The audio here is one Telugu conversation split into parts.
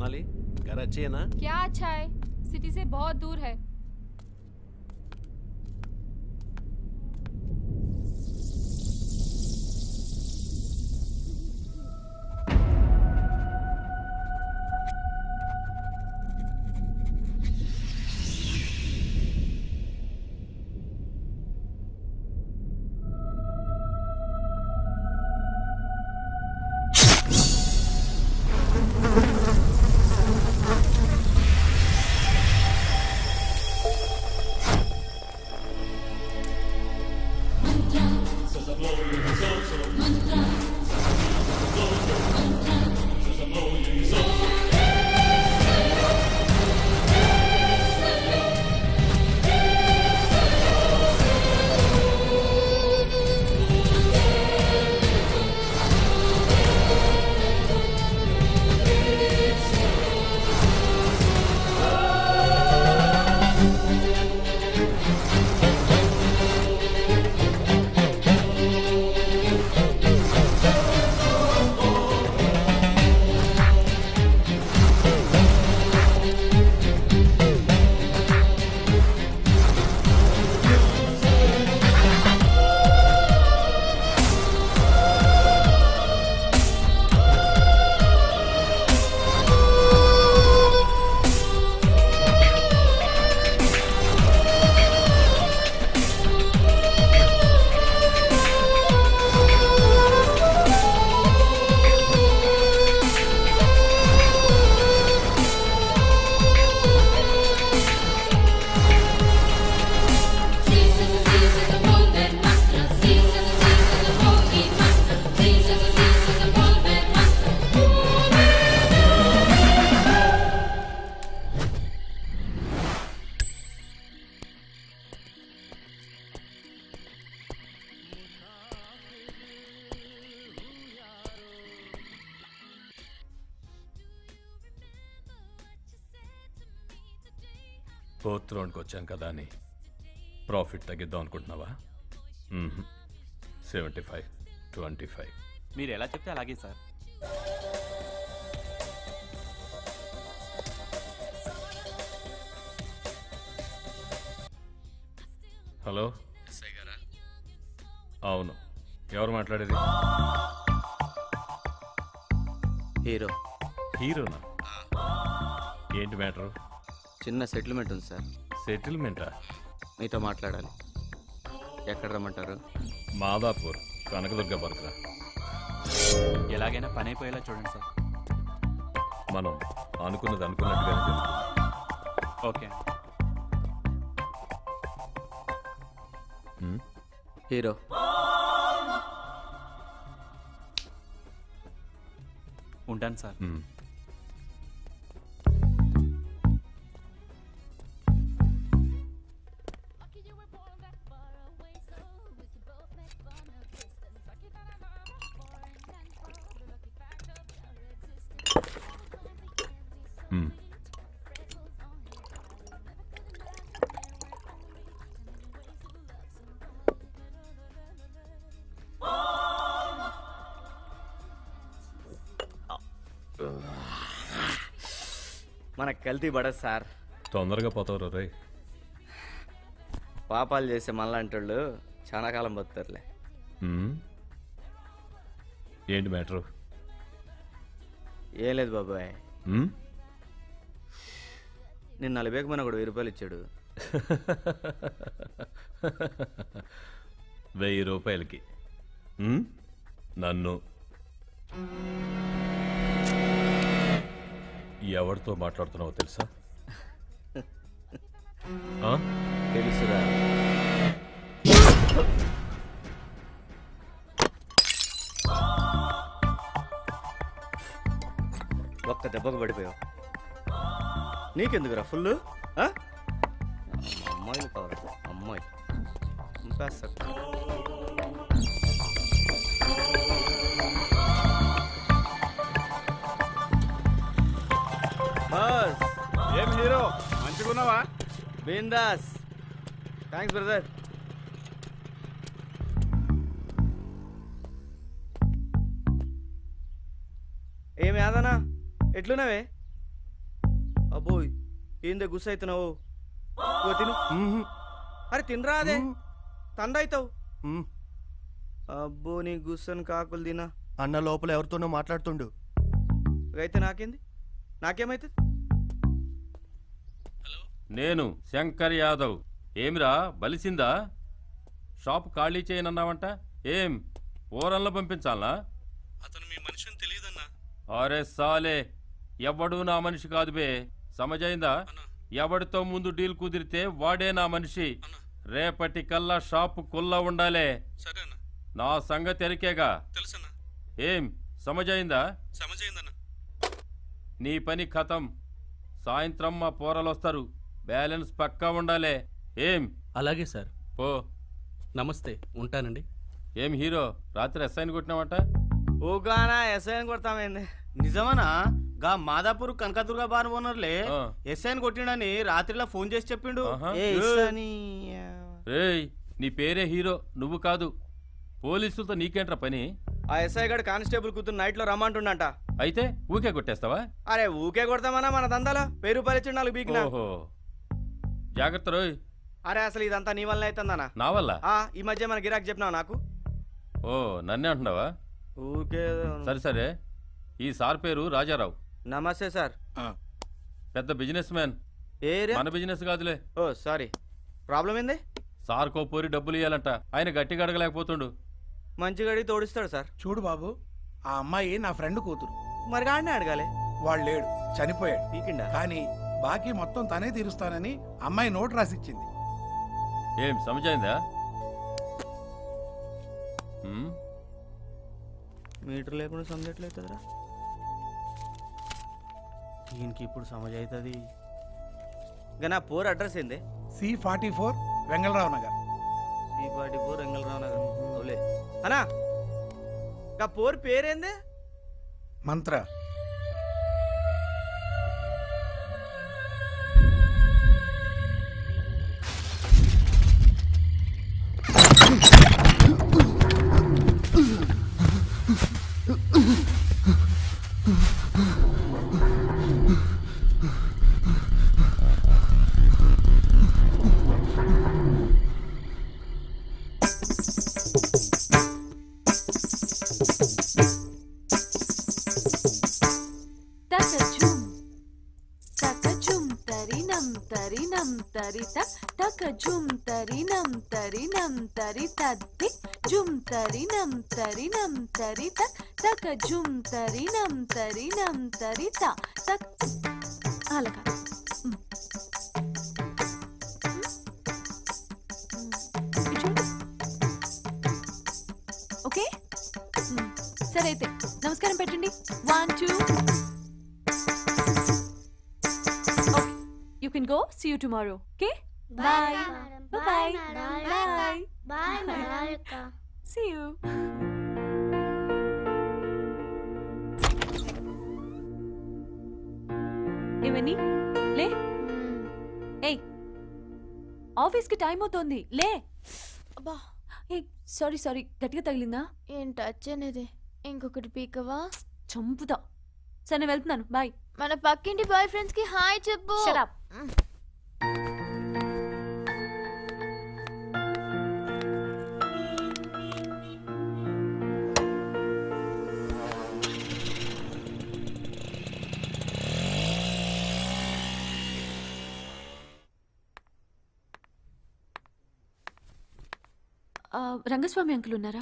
सोनाली घर अच्छी है ना क्या अच्छा है सिटी से बहुत दूर है ఫోర్త్ రౌండ్కి వచ్చాం కదా అని ప్రాఫిట్ తగ్గిద్దాం అనుకుంటున్నావా సెవెంటీ ఫైవ్ ట్వంటీ ఫైవ్ మీరు ఎలా చెప్తే అలాగే సార్ హలో అవును ఎవరు మాట్లాడేది హీరో హీరోనా ఏంటి మ్యాటరు చిన్న సెటిల్మెంట్ ఉంది సార్ సెటిల్మెంటా మీతో మాట్లాడాలి ఎక్కడ రమ్మంటారు మాదాపూర్ కనకదుర్గ బర్గ్రా ఎలాగైనా పని అయిపోయేలా చూడండి సార్ మనం అనుకున్నది అనుకున్నట్టుగానే జరుగుతుంది ఓకే హ్మ్? హీరో ఉంటాను సార్ హ్మ్. హ్మ్. మనకు కల్తీ పడదు సార్ తొందరగా పోతావు రే పాపాలు చేసే మళ్ళంటోళ్ళు చాలా కాలం బతుతారులే హ్మ్? ఏంటి మ్యాటరు ఏం లేదు బాబాయ్ హ్మ్? నేను నలభైకి మన ఒకడు వెయ్యి రూపాయలు ఇచ్చాడు వెయ్యి రూపాయలకి హ్మ్? నన్ను ఎవరితో మాట్లాడుతున్నావో తెలుసా ఆ? తెలుసురా ఒక్క దెబ్బకు పడిపోయావు నీకెందుకురా ఫుల్ అమ్మాయిలు కావాలి అమ్మాయి చంపేస్తా బాస్ ఏం హీరో మంచిగున్నావా బిందాస్ థ్యాంక్స్ బ్రదర్ ఏమి ఆదనా ఎట్లున్నావే అబ్బోయ్ ఏందే గుస్స అవుతున్నావు ఇగో తిను అరే తినరా అదే తందవుతావు మ్మ్. అబ్బో నీ గుస్సను కాకులు తినా అన్న లోపల ఎవరితోనో మాట్లాడుతుండు అయితే నాకేంది నాకేమైతుంది నేను శంకర్ యాదవ్ ఏమిరా బలిసిందా షాప్ ఖాళీ చేయనన్నావంట ఏం ఓరల్లో పంపించాలా అతను మీ మనిషిని తెలియదన్నా అరే సాలే ఎవడు నా మనిషి కాదు బే సమజైందా ఎవడితో ముందు డీల్ కుదిరితే వాడే నా మనిషి రేపటి కల్లా షాపు కుల్లా ఉండాలే సరేనా నా సంగతి ఎరికేగా తెలుసన్నా ఏం సమజైందా సమజైందన్నా నీ పని ఖతం సాయంత్రం మా పోరలొస్తారు బ్యాలెన్స్ పక్కా ఉండాలే ఏం అలాగే సార్ పో నమస్తే ఉంటానండి ఏం హీరో రాత్రి ఎస్ఐని కొట్టినావంట ఊగానా ఎస్ఐని కొడతామైంది నిజమనా గా మాదాపూర్ కనకదుర్గ బార్ ఓనర్లే ఆ. ఎస్ఐని కొట్టిండని రాత్రిలో ఫోన్ చేసి చెప్పిండు ఆహా. ఏ ఇస్తాని రేయ్ నీ పేరే హీరో నువ్వు కాదు పోలీసులతో నీకేంట్రా పని ఆ ఎస్ఐ గడు కానిస్టేబుల్ కూతురు నైట్ లో రమ్మంటుండంట అయితే ఊకే కొట్టేస్తావా అరే ఊకే కొడతామన్నా మన దందాలో వెయ్యి రూపాయలు ఇచ్చి నాలుగు బీకినా ఓహో జాగ్రత్త రోయ్ అరే అసలు ఇదంతా నీ వల్ల అవుతుందన్నా నా వల్ల ఆ ఈ మధ్య మన గిరాక్ చెప్పినావు నాకు ఓ నన్నే అంటున్నావా ఊకే సరే సరే ఈ సార్ పేరు రాజారావు నమస్తే సార్ పెద్ద బిజినెస్ మ్యాన్ ఏ ఏరియా మన బిజినెస్ కాదులే ఓ సారీ ప్రాబ్లం ఏంది సార్ కో పోరి డబ్బులు ఇవ్వాలంట ఆయన గట్టిగా అడగలేకపోతుండు మంచి గడి తోడిస్తాడు సార్ చూడు బాబు ఆ అమ్మాయి నా ఫ్రెండ్ కూతురు మరి గాడినే అడగాలి వాడు లేడు చనిపోయాడు పీకిండా కానీ బాకీ మొత్తం తనే తీరుస్తానని అమ్మాయి నోటు రాసిచ్చింది ఏం సమజైందా ఉమ్, మీటర్ లేకుండా సమజట్లేదురా దీనికి ఇప్పుడు సమజైతుంది ఇంకా నా పోర్ అడ్రస్ ఏంది C forty four Vengalrao Nagar C forty four Vengalrao Nagar అవులే అనా ఇంకా పోర్ పేరేంది మంత్ర Takajum. Takajum tarinam tarinam tarita. Takajum tarinam tarinam tarita. Dik jum tarinam tarinam tarita. Takajum tarinam tarinam tarita. Tak. అలాగా మ్. మ్. ఇటు చూడు. ఓకే మ్. సరే అయితే నమస్కారం పెట్టండి one two You can go. See you tomorrow. Okay? Bye. Bye. Bye. Bye. See you. ఏమని లే ఏయ్ ఆఫీస్కి టైం అవుతోంది లే అబ్బా ఏ సారీ సారీ గట్టిగా తగిలిందా ఏం టచ్ అనేది ఇంకొకటి పీకవా చంపుతా సరే నేను వెళ్తున్నాను బాయ్ మన పక్కింటి బాయ్ ఫ్రెండ్స్ కి హాయ్ చెప్పు షరాప్ రంగస్వామి అంకుల్ ఉన్నారా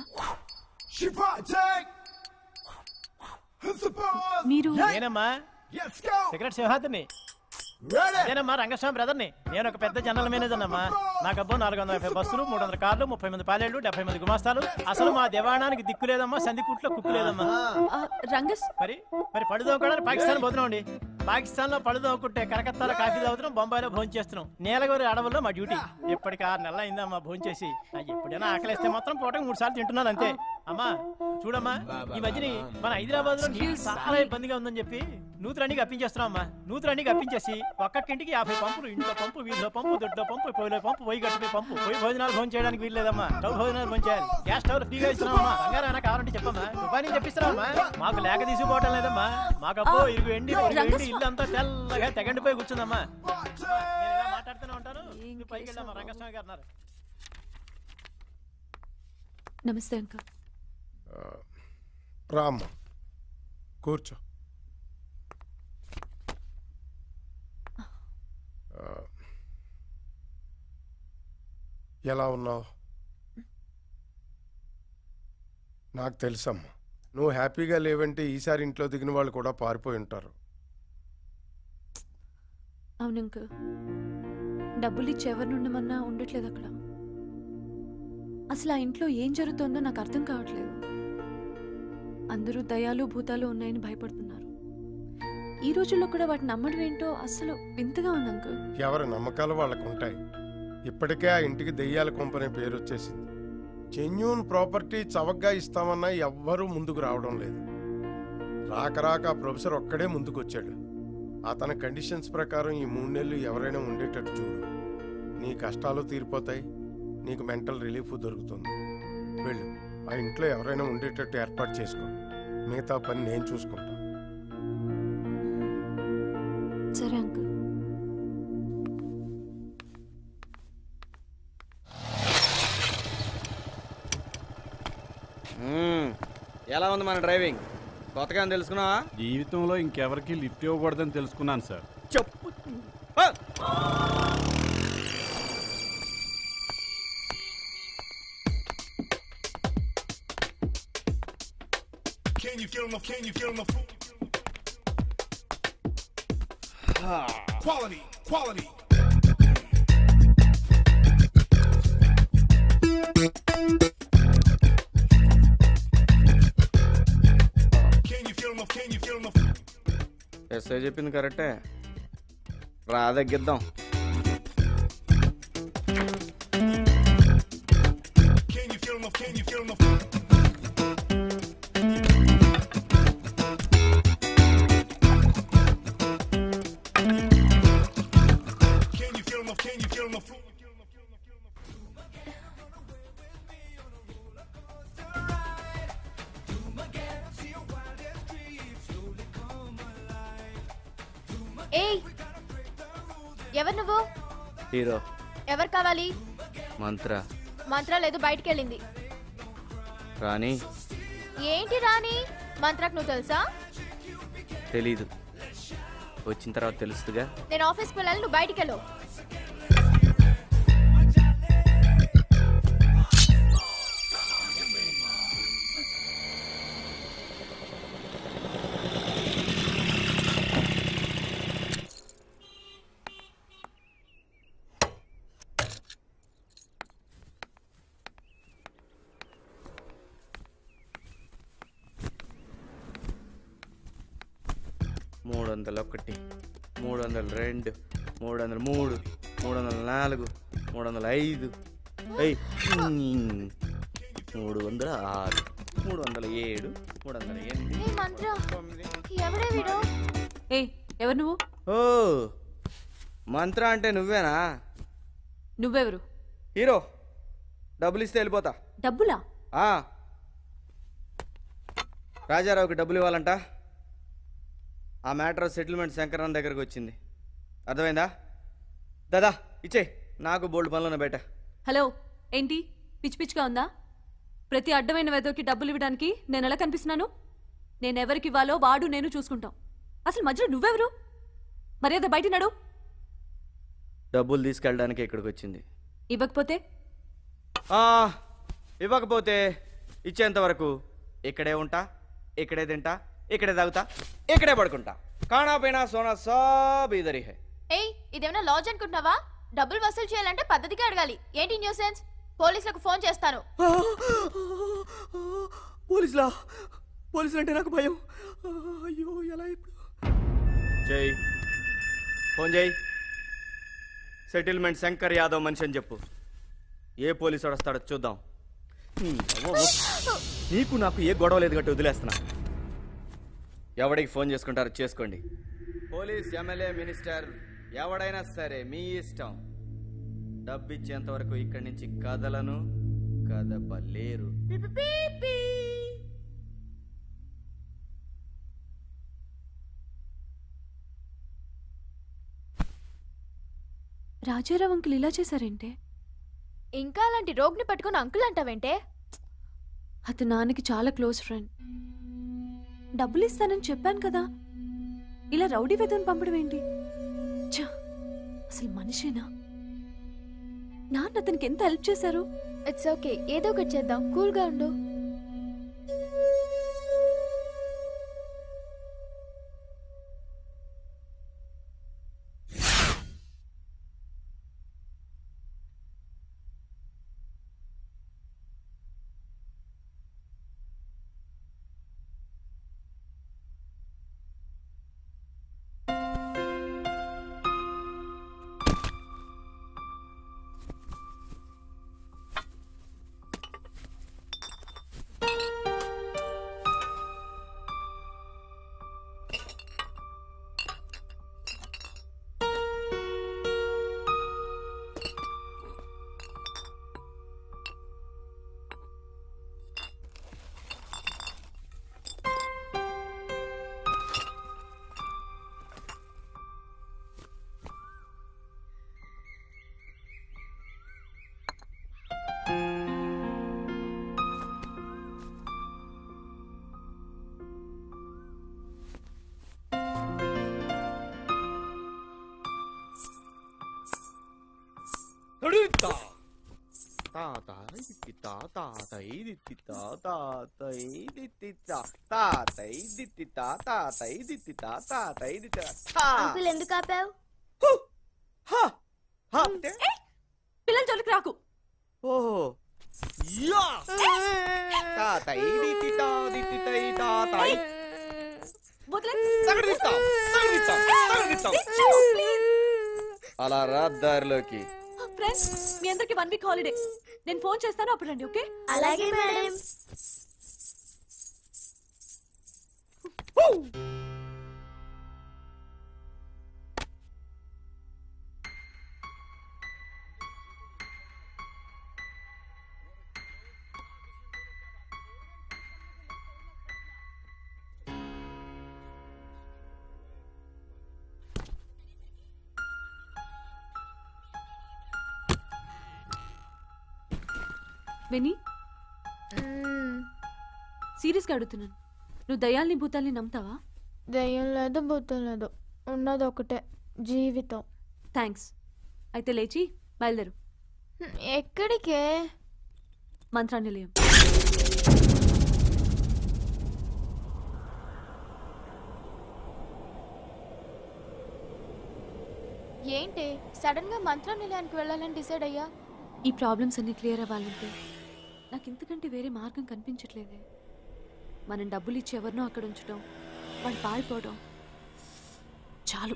మీరు నేనమ్మా సిగరెట్ సింహాద్రిని నేనమ్మా రంగస్వామి బ్రదర్ని నేను ఒక పెద్ద జనరల్ మేనేజర్ అమ్మా నాకు అబ్బో నాలుగు వందల యాభై బస్సులు మూడు వందల కార్లు ముప్పై మంది పాలేళ్ళు డెబ్బై మంది గుమాస్తాలు అసలు మా దివాణానికి దిక్కు లేదమ్మా సంధికుట్లో కుక్కు లేదమ్మా ఆ, రంగస్ మరి మరి పళ్ళు తోముకోవడానికి పాకిస్తాన్ పోతున్నాం అండి పాకిస్తాన్ లో పళ్ళు తోముకుంటే కలకత్తాలో కాఫీ తాగుతున్నాం బొంబాయిలో భోజనం చేస్తున్నాం నీలగిరి అడవుల్లో మా డ్యూటీ ఇప్పటికి ఆరు నెలలు అయిందమ్మా భోజనం చేసి ఆ, ఎప్పుడైనా ఆకలిస్తే మాత్రం పూటకు మూడు సార్లు తింటున్నాను అంతే అమ్మా చూడమ్మా ఈ మధ్యని మన హైదరాబాద్ లో నీళ్ళు చాలా ఇబ్బందిగా ఉందని చెప్పి నూతులన్నీ అప్పించేస్తున్నాం అమ్మా నూతులన్నీ అప్పించేసి ఒక్కొక్క ఇంటికి యాభై పంపులు ఇంట్లో పంపు వీధిలో పంపు దొడ్లో పంపు పొయ్యిలో పంపు పొయ్యి గట్టుపై పంపు పొయ్యి భోజనాలు భోజనం చేయడానికి వీల్లేదమ్మా స్టవ్ భోజనాలు భోజనం చేయాలి గ్యాస్ స్టవ్ ఫ్రీగా ఇస్తున్నామమ్మా బంగారం ఏమైనా కావాలంటే చెప్పమ్మా దుబాయ్ నుంచి తెప్పిస్తున్నామమ్మా మాకు లేక తీసుకుపోవటం లేదమ్మా మాకు అబ్బో ఇరుగు ఎండి పొరుగు ఎండి ఇల్లు అంతా తెల్లగా తెగండిపోయి కూర్చుందమ్మా నేను ఇలా మాట్లాడుతూనే ఉంటాను నువ్వు పైకి వెళ్ళమ్మా రంగస్వామి గారు ఉన్నారు నమస్తే అంకుల్ రామ్మ కూర్చో ఆ, ఎలా ఉన్నావు నాకు తెలుసమ్మా నువ్వు హ్యాపీగా లేవంటే ఈసారి ఇంట్లో దిగిన వాళ్ళు కూడా పారిపోయి ఉంటారు అవును అంకుల్ డబ్బులు ఇచ్చి ఎవరిని ఉండమన్నా ఉండట్లేదు అక్కడ అసలు ఆ ఇంట్లో ఏం జరుగుతుందో నాకు అర్థం కావట్లేదు అందరూ దయాలు భూతాలు ఉన్నాయని భయపడుతున్నారు ఈ రోజుల్లో కూడా వాటిని నమ్మడం ఏంటో అసలు వింతగా ఉంది అంకుల్ ఎవరి నమ్మకాలు వాళ్ళకు ఉంటాయి ఇప్పటికే ఆ ఇంటికి దెయ్యాల కొంపనే పేరు వచ్చేసింది జెన్యూన్ ప్రాపర్టీ చవకగా ఇస్తామన్నా ఎవ్వరూ ముందుకు రావడం లేదు రాక రాక ఆ ప్రొఫెసర్ ఒక్కడే ముందుకు వచ్చాడు అతని కండిషన్స్ ప్రకారం ఈ మూడు నెలలు ఎవరైనా ఉండేటట్టు చూడు నీ కష్టాలు తీరిపోతాయి నీకు మెంటల్ రిలీఫ్ దొరుకుతుంది వెళ్ళు ఆ ఇంట్లో ఎవరైనా ఉండేటట్టు ఏర్పాటు చేసుకో మిగతా పని నేను చూసుకుంటాను సరే అంకుల్ మ్మ్. ఎలా ఉంది మన డ్రైవింగ్ కొత్తగా ఏమైనా తెలుసుకున్నావా జీవితంలో ఇంకెవరికి లిఫ్ట్ ఇవ్వకూడదని తెలుసుకున్నాను సార్ చెప్పు ఆ! Can you feel my, can you feel my quality, quality. Can you feel my, can you feel my SI చెప్పింది కరెక్టే రా తగ్గిద్దాం Can you feel my, can you feel my Can you feel my, can you feel my ఏయ్ ఎవరు నువ్వు హీరో ఎవరు కావాలి మంత్ర మంత్ర లేదు బయటికి వెళ్ళింది రాణి ఏంటి రాని మంత్రకు నువ్వు తెలుసా తెలీదు వచ్చిన తర్వాత తెలుస్తుందిగా నేను ఆఫీస్కి వెళ్ళాలి నువ్వు బయటికి వెళ్ళు మూడు వందల ఒకటి మూడు వందల రెండు మూడు వందల మూడు మూడు వందల నాలుగు మూడు వందల ఐదు ఏయ్, ఉమ్, మూడు వందల ఆరు మూడు వందల ఏడు మూడు వందల ఎనిమిది ఏ మంత్ర ఎవడే వీడు ఏ ఎవరు నువ్వు ఓ మంత్ర అంటే నువ్వేనా నువ్వెవరు హీరో డబ్బులు ఇస్తే వెళ్ళిపోతా డబ్బులా ఆ. రాజారావుకి డబ్బులు ఇవ్వాలంట ఆ మ్యాటర్ సెటిల్మెంట్ శంకరన్ దగ్గరకు వచ్చింది అర్థమైందా దాదా ఇచ్చే నాకు బోల్డ్ పనులు బయట హలో ఏంటి పిచ్చి పిచ్చిగా ఉందా ప్రతి అడ్డమైన వెదోకి డబ్బులు ఇవ్వడానికి నేను ఎలా కనిపిస్తున్నాను నేను ఎవరికి ఇవ్వాలో వాడు నేను చూసుకుంటాం అసలు మధ్యలో నువ్వెవరు మర్యాద బయట నడు డబ్బులు తీసుకెళ్ళడానికి ఇక్కడికి వచ్చింది ఇవ్వకపోతే ఆ, ఇవ్వకపోతే ఇచ్చేంత వరకు ఇక్కడే ఉంటా ఇక్కడే తింటా ఇక్కడే తాగుతా ఇక్కడే పడుకుంటా కానా పైనా సోనా సాబ్ ఇదరి హై ఏయ్ ఇదేమైనా లాడ్జ్ అనుకుంటున్నావా డబ్బులు వసూలు చేయాలంటే పద్ధతిగా అడగాలి ఏంటి న్యూసెన్స్ పోలీసులకు ఫోన్ చేస్తాను పోలీసులా పోలీసులు అంటే నాకు భయం అయ్యో ఎలా ఇప్పుడు జై ఫోన్ జై సెటిల్మెంట్ శంకర్ యాదవ్ మనిషి అని చెప్పు ఏ పోలీసు వాడు వస్తాడో చూద్దాం నీ అవ్వ. నీకు నాకు ఏ గొడవ లేదు గట్టి వదిలేస్తున్నా ఎవడికి ఫోన్ చేసుకుంటారో చేసుకోండి పోలీస్ ఎమ్మెల్యే మినిస్టర్ ఎవడైనా సరే మీ ఇష్టం డబ్బు ఇచ్చేంత వరకు ఇక్కడి నుంచి కదలను కదపలేరు రాజారావు అంకుల్ ఇలా చేశారేంటే ఇంకా అలాంటి రోగ్ని పట్టుకొని అంకుల్ అంటావేంటే అతను నాన్నకి చాలా క్లోజ్ ఫ్రెండ్ డబ్బులు ఇస్తానని చెప్పాను కదా ఇలా రౌడీ వేదం పంపడం ఏంటి ఛ, అసలు మనిషేనా నాన్న అతనికి ఎంత హెల్ప్ చేశారు ఇట్స్ ఓకే ఏదో ఒకటి చేద్దాం కూల్గా ఉండు అంకుల్ ఎందుకు ఆపావు పిల్లల జోలికి రాకు ఓహో అలా రా దారిలోకి ఫ్రెండ్స్ మీ అందరికి వన్ వీక్ హాలిడే నేను ఫోన్ చేస్తాను అప్పుడు రండి ఓకే అలాగే మేడం వెనీ సీరియస్గా అడుగుతున్నాను నువ్వు దయాల్ని భూతాల్ని నమ్ముతావా దయ్యం లేదు భూతం లేదు ఉన్నది ఒకటే జీవితం థ్యాంక్స్ అయితే లేచి బయలుదేరు ఎక్కడికే మంత్రానిలయం ఏంటి సడన్ గా మంత్రం నిలయానికి వెళ్ళాలని డిసైడ్ అయ్యా ఈ ప్రాబ్లమ్స్ అన్ని క్లియర్ అవ్వాలంటే నాకు ఇంతకంటే వేరే మార్గం కనిపించట్లేదే మనం డబ్బులు ఇచ్చి ఎవరినో అక్కడ ఉంచడం వాళ్ళు పారిపోవడం చాలు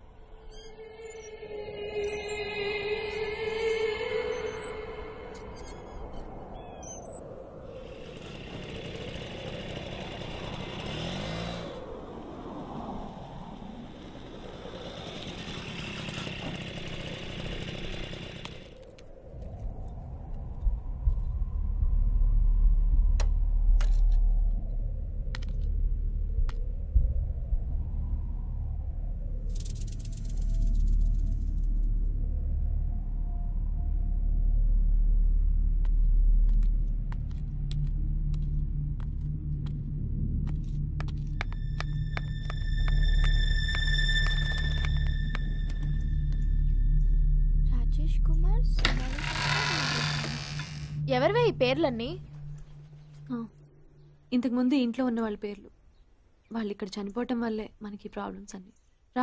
రాజేష్ కుమార్ సోనాలి ఎవరివే ఈ పేర్లన్నీ ఆ, ఇంతకుముందు ఇంట్లో ఉన్న వాళ్ళ పేర్లు వాళ్ళు ఇక్కడ చనిపోవటం వల్లే మనకి ఈ ప్రాబ్లమ్స్ అన్ని రా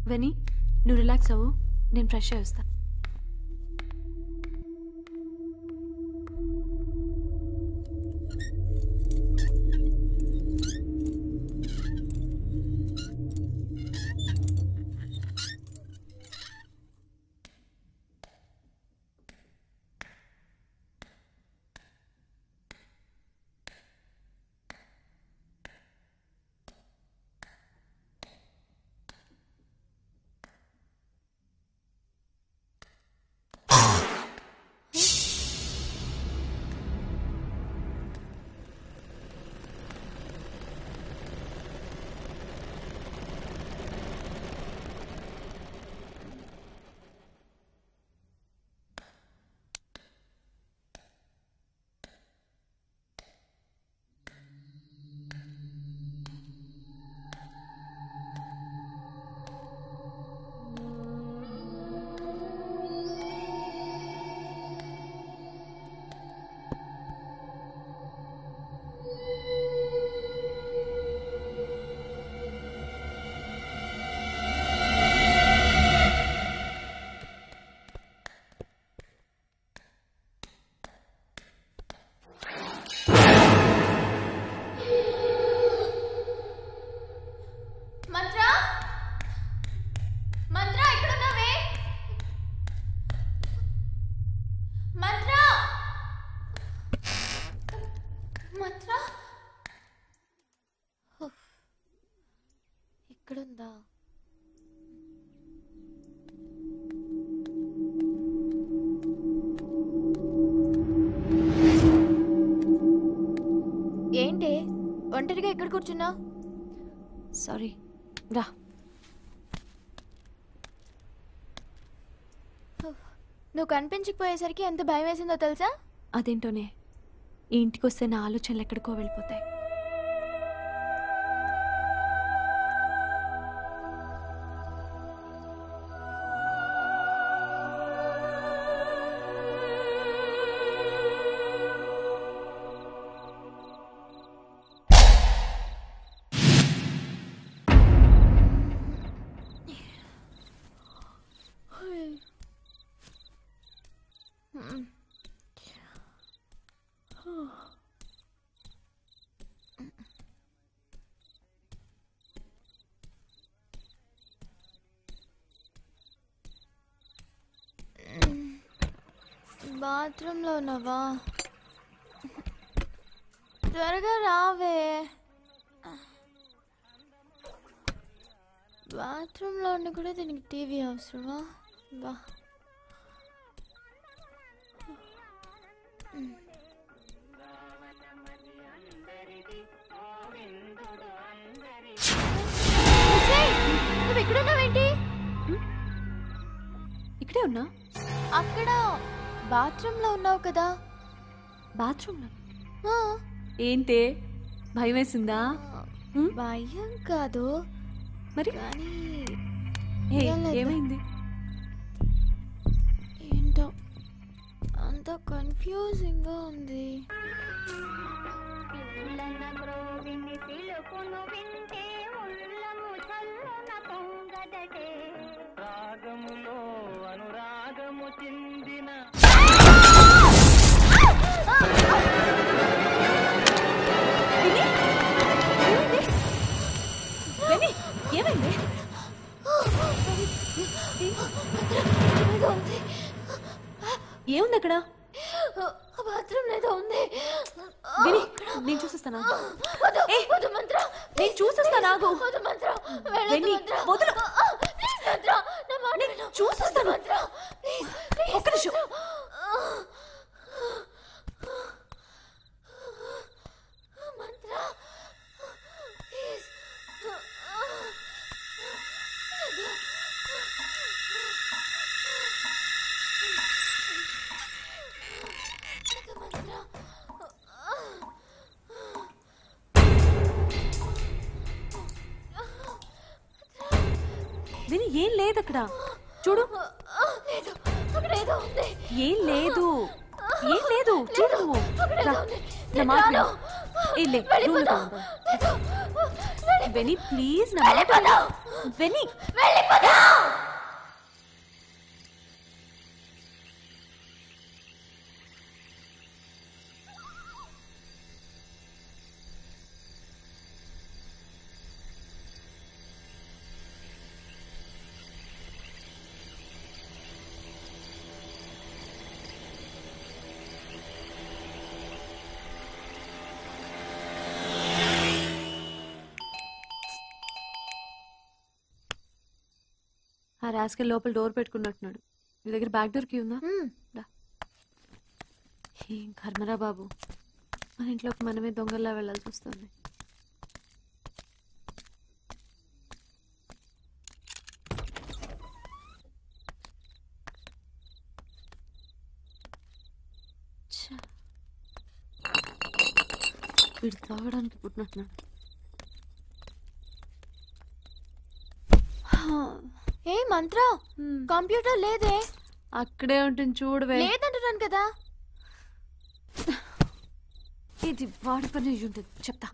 వెనీ నువ్వు రిలాక్స్ అవ్వు నేను ఫ్రెష్ అయ్యి వస్తా మంత్రా మంత్రా ఎక్కడున్నావే మంత్రా మంత్రా ఉఫ్. ఇక్కడుందా ఏంటి ఒంటరిగా ఎక్కడ కూర్చున్నా సారీ రా నువ్వు కనిపించకపోయేసరికి ఎంత భయం వేసిందో తెలుసా అదేంటోనే ఈ ఇంటికి వస్తే నా ఆలోచనలు ఎక్కడికో వెళ్ళిపోతాయి బాత్రూంలో ఉన్నావా త్వరగా రావే బాత్రూంలో ఉండి కూడా దీనికి టీవీ అవసరమా బా ఒసేయ్, నువ్వు ఎక్కడున్నావేంటి ఇక్కడే ఉన్నా అక్కడ బాత్రూంలో ఉన్నావు కదా బాత్రూంలో ఆ, ఏంటే భయం వేసిందా భయం కాదు మరి కానీ ఏ, ఏం లేదు. ఏమైంది ఏంటో అంత కన్ఫ్యూజింగ్ గా ఉంది రాగములో అనురాగము చెందిన వెనీ, ఏమైంది ఏదో ఉంది ఏముంది అక్కడ బాత్రూమ్ ఏదో ఉంది విని నేను చూసిస్తాను వద్దు, వద్దు మంత్ర నేను చూసిస్తాను ఆగు వద్దు మంత్ర వెళ్ళొద్దు వెన్నీ, మంత్ర వదులు. ప్లీజ్ మంత్ర నా మాట విను చూసిస్తాను. మంత్ర ప్లీజ్ ప్లీజ్ ఒక్క నిమిషం. మంత్ర ప్లీజ్ విని ఏం లేదు అక్కడ చూడు లేదు అక్కడ ఏదో ఉంది ఏం లేదు ఏం లేదు చూడు నువ్వు అక్కడ రా, ఏదో ఉంది నా నేను మాట రాను. విను. ఇల్లే రూమ్లో వెనీ ప్లీజ్ నా మాట విను. వెనీ ఆ రాస్కల్ లోపల డోర్ పెట్టుకున్నట్టున్నాడు నీ దగ్గర బ్యాక్ డోర్ కీ ఉందా రా. ఏం కర్మరా బాబు మన ఇంట్లోకి మనమే దొంగల్లా వెళ్ళాల్సి వస్తుంది ఛ. వీడు తాగడానికి పుట్టినట్టున్నాడు ఏ మంత్ర కంప్యూటర్ లేదే అక్కడే ఉంటుంది చూడవే లేదంటున్నాను కదా ఇది వాడి పని అయ్యి ఉంటుంది చెప్తా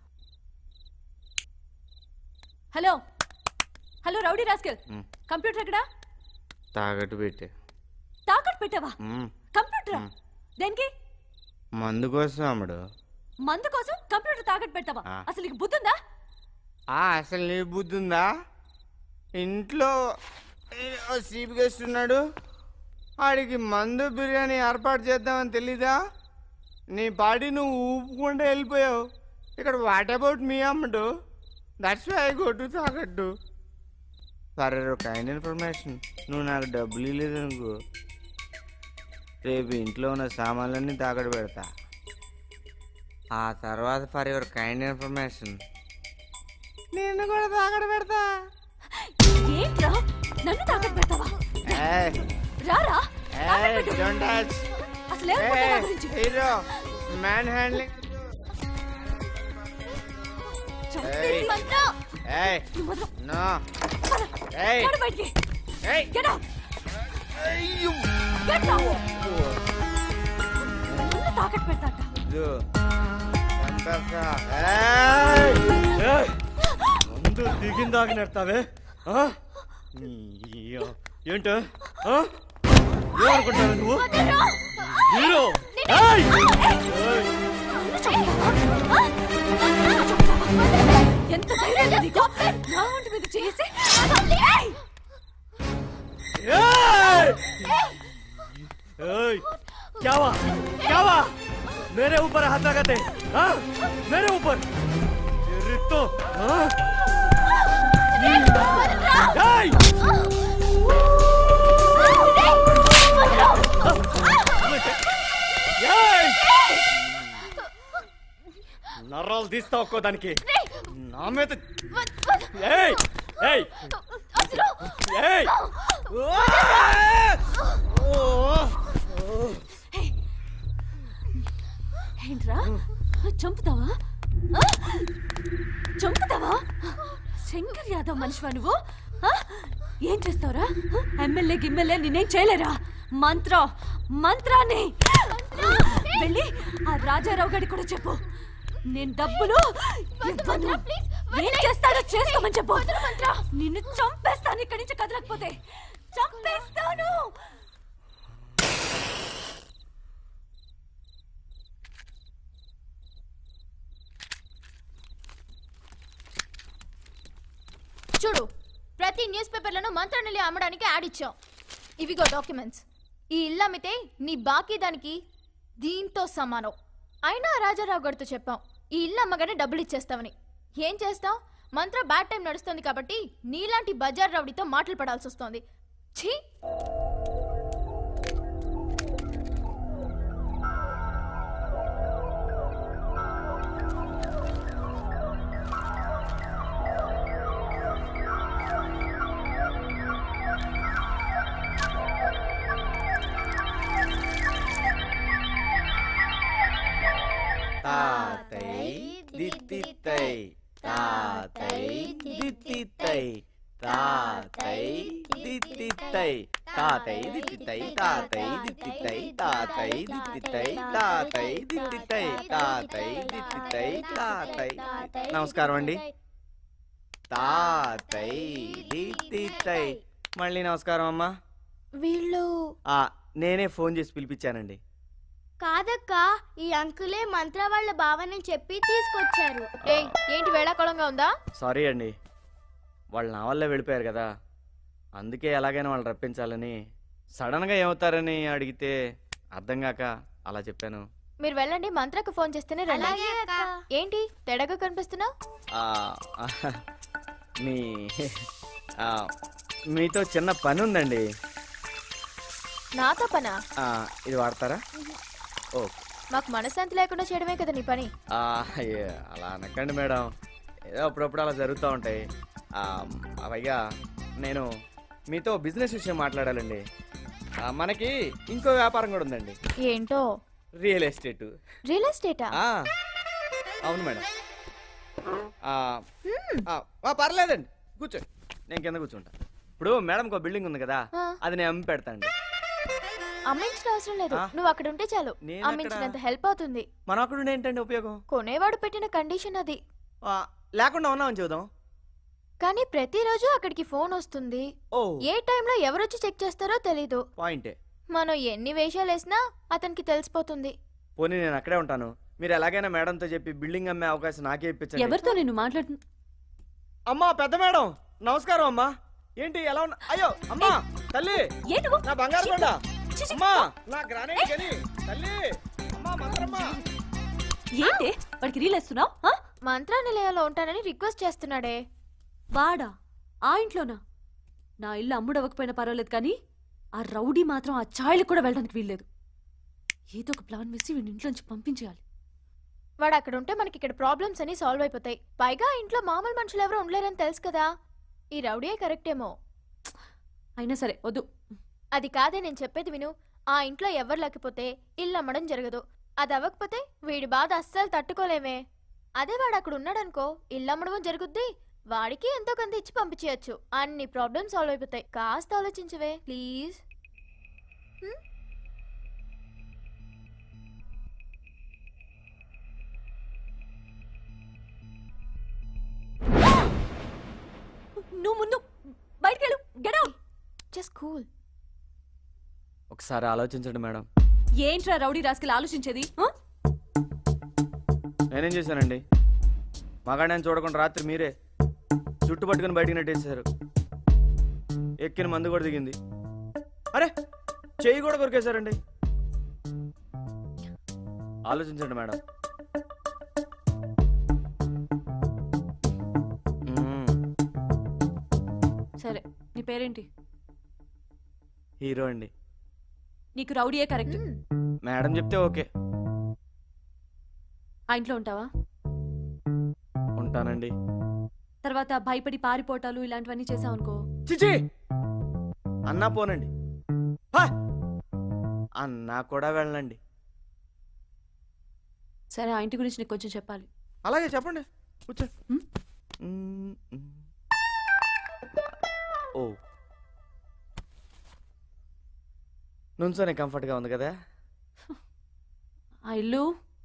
హలో హలో రౌడీ రాస్కెల్ మ్. కంప్యూటర్ ఎక్కడా తాగట్టు పెట్టే తాకట్టు పెట్టావా మ్మ్. కంప్యూటర్ మ్. దేనికి మందు కోసం అమ్ముడు మందు కోసం కంప్యూటర్ తాకట్టు పెట్టావా ఆ. అసలు నీకు బుద్ధుందా ఆ, అసలు నీ బుద్ధి ఉందా ఇంట్లో ఓ చీఫ్ గెస్ట్ ఉన్నాడు ఆడికి మందు బిర్యానీ ఏర్పాటు చేద్దామని తెలీదా నీ పాడి నువ్వు ఊపుకుంటూ వెళ్ళిపోయావు ఇక్కడ వాట్ అబౌట్ మీ అమ్మడు దట్స్ వై కొట్టు తాగట్టు ఫర్ కైండ్ ఇన్ఫర్మేషన్ నువ్వు నాకు డబ్బులు ఇవ్వలేదు అనుకో రేపు ఇంట్లో ఉన్న సామాన్లన్నీ తాకట్టు పెడతా ఆ తర్వాత ఫర్ యువర్ కైండ్ ఇన్ఫర్మేషన్ నిన్ను కూడా తాకట్టు పెడతా ఏంట్రా నన్ను తాకట్టు పెడతావా ఏయ్, రారా తాకట్టు ఏయ్, పెట్టు. don't touch. అసలు ఏమనుకుంటున్నావు నా ఏయ్, గురించి? హీరో మ్యాన్ హ్యాండ్లింగ్ చంపేసి- మంత్ర! ఏయ్ నువ్వు వదలు. నో ఏయ్ నడు బయటికి. ఏయ్ Get out. Get out. నన్ను తాకట్టు పెడతాట ఇదో చంపేస్తా ఏయ్ ఏయ్! ముందు దిగిందాకి నెడతావే ఆ? నీ అ- ఏంటో ఆ? ఏమనుకుంటావు నువ్వు హీరో ఏయ్! ఏయ్! ఎంత ధైర్యం ఉంది నీకు నా ఒంటి మీద చేసి ఏయ్! ఏయ్! क्या हुआ क्या हुआ मेरे ऊपर हाथ लगाते हाँ मेरे ऊपर तेरी तो हाँ ఏయ్! ఏయ్! నర్రాలు తీస్తా ఒక్కో దానికి నా మీద ఏయ్ ఏయ్ ఏయ్ ఏంట్రా చంపుతావా ఆ? చంపుతావా శంకర్ యాదవ్ మనిషివా నువ్వు ఆ? ఏం చేస్తావురా ఎమ్మెల్యే గిమ్మెల్యే నిన్నేం చేయలేరా మంత్ర మంత్రాన్ని వెళ్ళి ఆ రాజారావు గడి కూడా చెప్పు నేను డబ్బులు ఇవ్వను. ఏం చేస్తాడో చేసుకోమని చెప్పు నిన్ను చంపేస్తాను ఇక్కడి నుంచి కదలకపోతే చంపేస్తాను చూడు ప్రతి న్యూస్ పేపర్లను మంత్రాన్ని అమ్మడానికి యాడ్ ఇచ్చాం ఇవిగో డాక్యుమెంట్స్ ఈ ఇల్లు అమ్మితే నీ బాకీ దానికి దీంతో సమానం అయినా రాజారావు గారితో చెప్పాం ఈ ఇల్లు అమ్మగానే డబ్బులు ఇచ్చేస్తామని ఏం చేస్తాం మంత్ర బ్యాడ్ టైం నడుస్తుంది కాబట్టి నీలాంటి బజార్ రౌడీతో మాటలు పడాల్సి వస్తోంది ఛీ తాతై దిత్తిత్తై తాతై దిత్తిత్తై తాతై దిత్తిత్తై తాతై దిత్తితై తాతై దిత్తితై తాతై దిత్తితై తాతై దిత్తితై తాతై దిత్తితై తాతై నమస్కారం అండి తాతై దిత్తితై మళ్ళీ నమస్కారం అమ్మా వీళ్ళు ఆ నేనే ఫోన్ చేసి పిలిపించానండి కాదక్క ఈ అంకులే మంత్ర వాళ్ళ భావని చెప్పి తీసుకొచ్చారు ఏయ్ ఏంటి వేళాకోళంగా ఉందా సారీ అండి వాళ్ళు నా వల్లే వెళ్ళిపోయారు కదా అందుకే ఎలాగైనా వాళ్ళు రప్పించాలని సడన్గా ఏమవుతారని అడిగితే అర్థం కాక అలా చెప్పాను మీరు వెళ్ళండి మంత్రకు ఫోన్ చేస్తేనే రండి అలాగే అక్క. ఏంటి తేడాగా కనిపిస్తున్నా ఆ, ఆ, మీ ఆ, మీతో చిన్న పని ఉందండి నాతో పనా ఆ, ఇది వాడతారా ఓ మాకు మనశ్శాంతి లేకుండా చేయడమే కదా నీ పని ఆ, అయ్యో, అలా అనకండి మేడం ఏదో అప్పుడప్పుడు అలా జరుగుతూ ఉంటాయి ఆ, పైగా నేను మీతో బిజినెస్ విషయం మాట్లాడాలండి ఆ, మనకి ఇంకో వ్యాపారం కూడా ఉందండి ఏంటో రియల్ ఎస్టేట్ రియల్ ఎస్టేటా ఆ, అవును మేడం ఆ, ఆ, ఆ, పర్లేదండి కూర్చోండి నేను కింద కూర్చుంటా ఇప్పుడు మేడంకి ఒక బిల్డింగ్ ఉంది కదా ఆ. అది నేను అమ్మి పెడతాండి అమ్మించిన అవసరం లేదు ఆ. నువ్వు అక్కడ ఉంటే చాలు నేను అమ్మించినంత హెల్ప్ అవుతుంది మనం అక్కడ ఉండి ఏంటండి ఉపయోగం కొనేవాడు పెట్టిన కండిషన్ అది ఆ, లేకుండా ఉన్నామని చూద్దాం కానీ ప్రతిరోజు అక్కడికి ఫోన్ వస్తుంది ఓ ఏ టైంలో ఎవరొచ్చి చెక్ చేస్తారో తెలీదు పాయింటే మనం ఎన్ని వేషాలు వేసినా అతనికి తెలిసిపోతుంది పోనీ నేను అక్కడే ఉంటాను మీరు ఎలాగైనా మేడంతో చెప్పి బిల్డింగ్ అమ్మే అవకాశం నాకే ఇప్పించండి ఎవరితో నేను మాట్లాడు అమ్మా పెద్ద మేడం నమస్కారం అమ్మా ఏంటి ఎలా ఉన్నా అయ్యో అమ్మా తల్లి నా బంగారు కొండ అమ్మా నా గ్రానైట్ గని తల్లి అమ్మా మంత్రమ్మ ఏంటి వాడికి రీల్ వేస్తున్నావు మంత్రా నిలయంలో ఉంటానని రిక్వెస్ట్ చేస్తున్నాడే వాడా ఆ ఇంట్లోనా నా ఇల్లు అమ్ముడవ్వకపోయినా పర్వాలేదు కానీ ఆ రౌడీ మాత్రం ఆ చాయలకు కూడా వెళ్ళడానికి వీల్లేదు ఏదో ఒక ప్లాన్ వేసి వీడిని ఇంట్లోంచి పంపించేయాలి వాడు అక్కడ ఉంటే మనకి ఇక్కడ ప్రాబ్లమ్స్ అన్ని సాల్వ్ అయిపోతాయి పైగా ఇంట్లో మామూలు మనుషులు ఎవరు ఉండలేరని తెలుసు కదా ఈ రౌడీయే కరెక్టేమో అయినా సరే వద్దు అది కాదే నేను చెప్పేది విను ఆ ఇంట్లో ఎవరు లేకపోతే ఇల్లు అమ్మడం జరగదు అది అవ్వకపోతే వీడి బాధ అస్సలు తట్టుకోలేమే అదే వాడు అక్కడ ఉన్నాడనుకో ఇల్లు అమ్మడం జరుగుద్ది వాడికి ఎంతో కొంత ఇచ్చి పంపించేయచ్చు అన్ని ప్రాబ్లమ్స్ సాల్వ్ అయిపోతాయి కాస్త ఆలోచించవే ప్లీజ్ నువ్వు ముందు బయటికి వెళ్ళు గెట్ అవుట్ జస్ట్ కూల్ ఒకసారి ఆలోచించండి మేడం ఏంట్రా రౌడీ రాసుకెళ్ళి ఆలోచించేది ఆ? నేనేం చేశానండి మగాడిని చూడకుండా రాత్రి మీరే చుట్టు పట్టుకుని బయటికి నెట్టేశారు ఎక్కిన మందు కూడా దిగింది అరే చెయ్యి కూడా కొరికేశారండి ఆలోచించండి మేడం మ్మ్. సరే నీ పేరేంటి హీరో అండి నీకు రౌడీయే కరెక్ట్ మేడం చెప్తే ఓకే ఆ ఇంట్లో ఉంటావా ఉంటానండి తర్వాత భయపడి పారిపోవటాలు ఇలాంటివన్నీ చేసావనుకో చిచి అన్నా పోనండి హా! అన్నా కూడా వెళ్ళండి సరే ఆ ఇంటి గురించి నీకు కొంచెం చెప్పాలి అలాగే చెప్పండి కూర్చో హ్మ్? మ్మ్, మ్మ్. ఓ నుంచోనే కంఫర్ట్గా ఉంది కదా ఆ ఇల్లు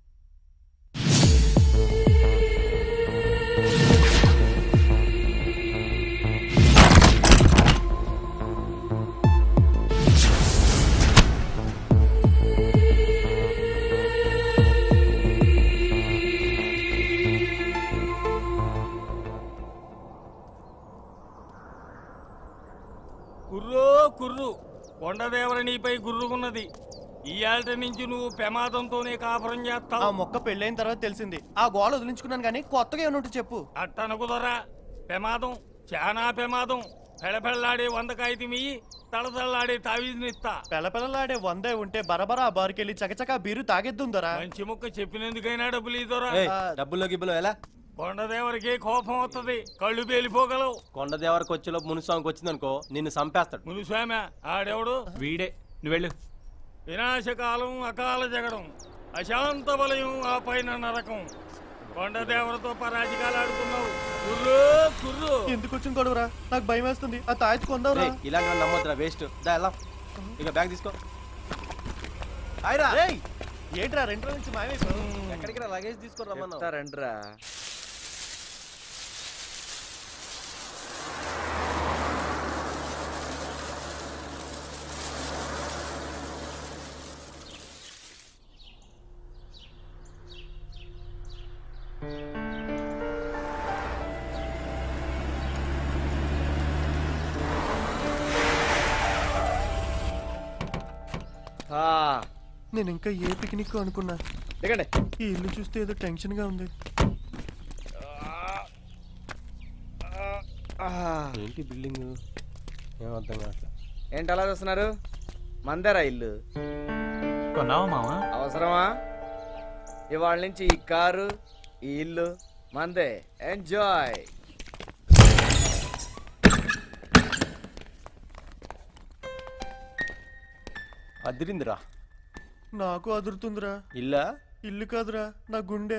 కుర్రో కుర్రు కొండదేవర నీపై గుర్రుగున్నది ఇయాల్ట నుంచి నువ్వు ప్రమాదంతోనే కాపురం ఆ చేస్తావు మొక్క పెళ్ళైన తర్వాత తెలిసింది ఆ గోడ వదిలించుకున్నాను కానీ కొత్తగా ఏమైనా ఉంటే చెప్పు అట్టనకుదరా ప్రమాదం చాలా ప్రమాదం పెళపెళ్ళాడే వందకాయితీ మీ తళతళలాడే తావీజునిస్తా పెళ్ళపెళ్ళలాడే వందే ఉంటే బరబరా ఆ బారుకెళ్ళి చకచకా బీరు తాగేద్దుందరా మంచి ముక్క చెప్పినందుకైనా డబ్బులు ఇదోరా డబ్బుల్లో గిబ్బులో ఎలా కొండదేవరికి కోపం వస్తుంది కళ్ళు పేలిపోగలవు కొండదేవర కొచ్చిలో మునుస్వామికి వచ్చిందనుకో నిన్ను చంపేస్తాడు మునుస్వామి ఆడెవడు వీడే నువ్వు వెళ్ళు వినాశకాలం అకాల జగడం అశాంత వలయం ఆ పైన నరకం కొండదేవరతో పరాజకాలు ఆడుతున్నావు కుర్రు కుర్రు ఎందుకు వచ్చిన గొడవరా నాకు భయం వేస్తుంది ఆ తాయెత్తు కొందావురా రేయ్, ఇలాంటి వాళ్ళు నమ్మొద్దురా వేస్ట్ దా ఎలా ఇక బ్యాగ్ తీసుకో హాయ్రా రేయ్, ఏంట్రా రెండు రోజుల నుంచి మాయమైపోయావు ఎక్కడికి రా లగేజ్ తీసుకొని రమ్మన్నావు చెప్తారంట్రా నేను ఇంకా ఏ పిక్నిక్ అనుకున్నా దిగండి ఈ ఇల్లు చూస్తే ఏదో టెన్షన్ గా ఉంది ఏంటి బిల్డింగ్ ఏమర్థం కావట్లేదు ఏంటి అలా చూస్తున్నారు మందరా ఇల్లు కొన్నావా మావా అవసరమా ఇవాళ నుంచి ఈ కారు ఈ ఇల్లు మందే ఎంజాయ్ అదిరిందిరా నాకు అదురుతుందిరా ఇల్లా ఇల్లు కాదురా నా గుండె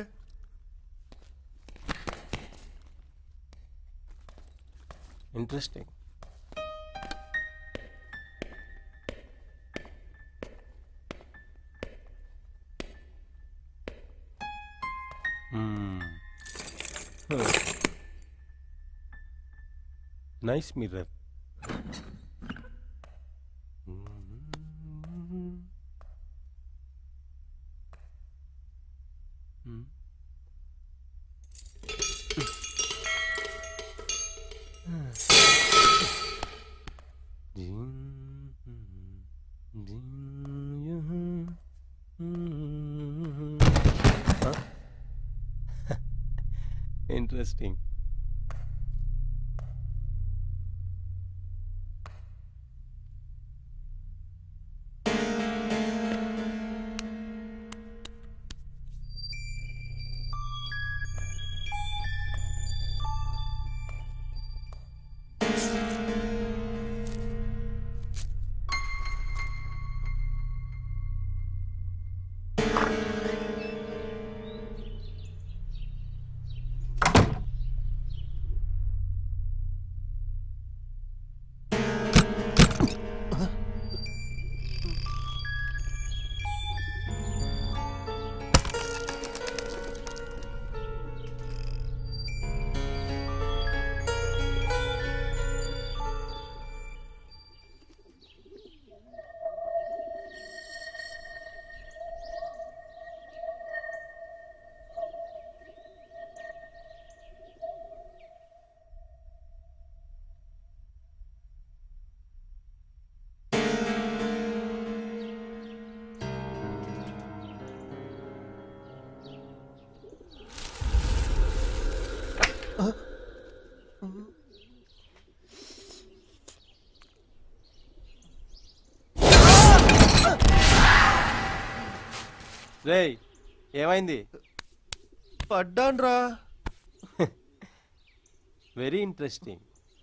ఇంట్రెస్టింగ్ నైస్ మిర్రర్ ఇంట్రెస్టింగ్ రేయ్ ఏమైంది పడ్డాన్రా వెరీ ఇంట్రెస్టింగ్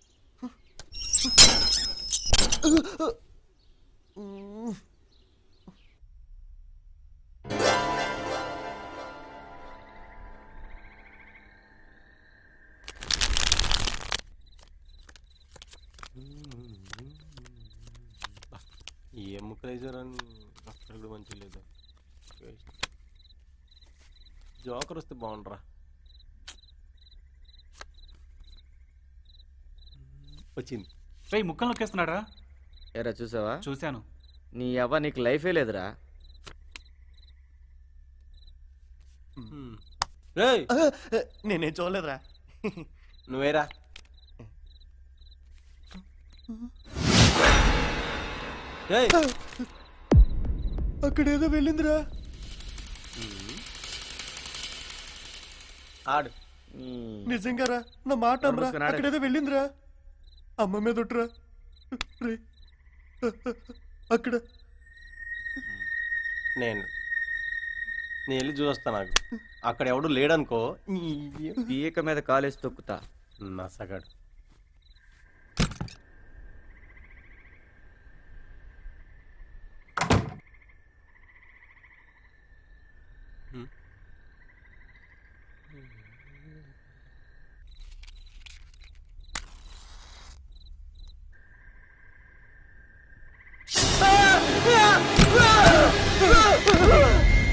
ఈ ఎముకలైజర్ అని అక్కడ కూడా మంచిగా లేదు జోకర్ వస్తే బాగుండరా వచ్చింది రే ముక్కలు నొక్కేస్తున్నాడా ఎరా చూసావా చూశాను నీ అవ్వ నీకు లైఫే లేదురా రేయ్ నేనేం చూడలేదురా నువ్వేరా రేయ్ అక్కడేదో వెళ్ళిందిరా ఆడు నిజంగారా నా మాట నోరు నమ్మరా మూసుకొని ఆడు. అక్కడేదో వెళ్ళిందిరా అమ్మ మీద ఒట్టురా రే అక్కడ నేను నేను వెళ్ళి చూస్తా నాకు అక్కడ ఎవడు లేడనుకో పీక మీద కాలేసి తొక్కుతా నా సగడు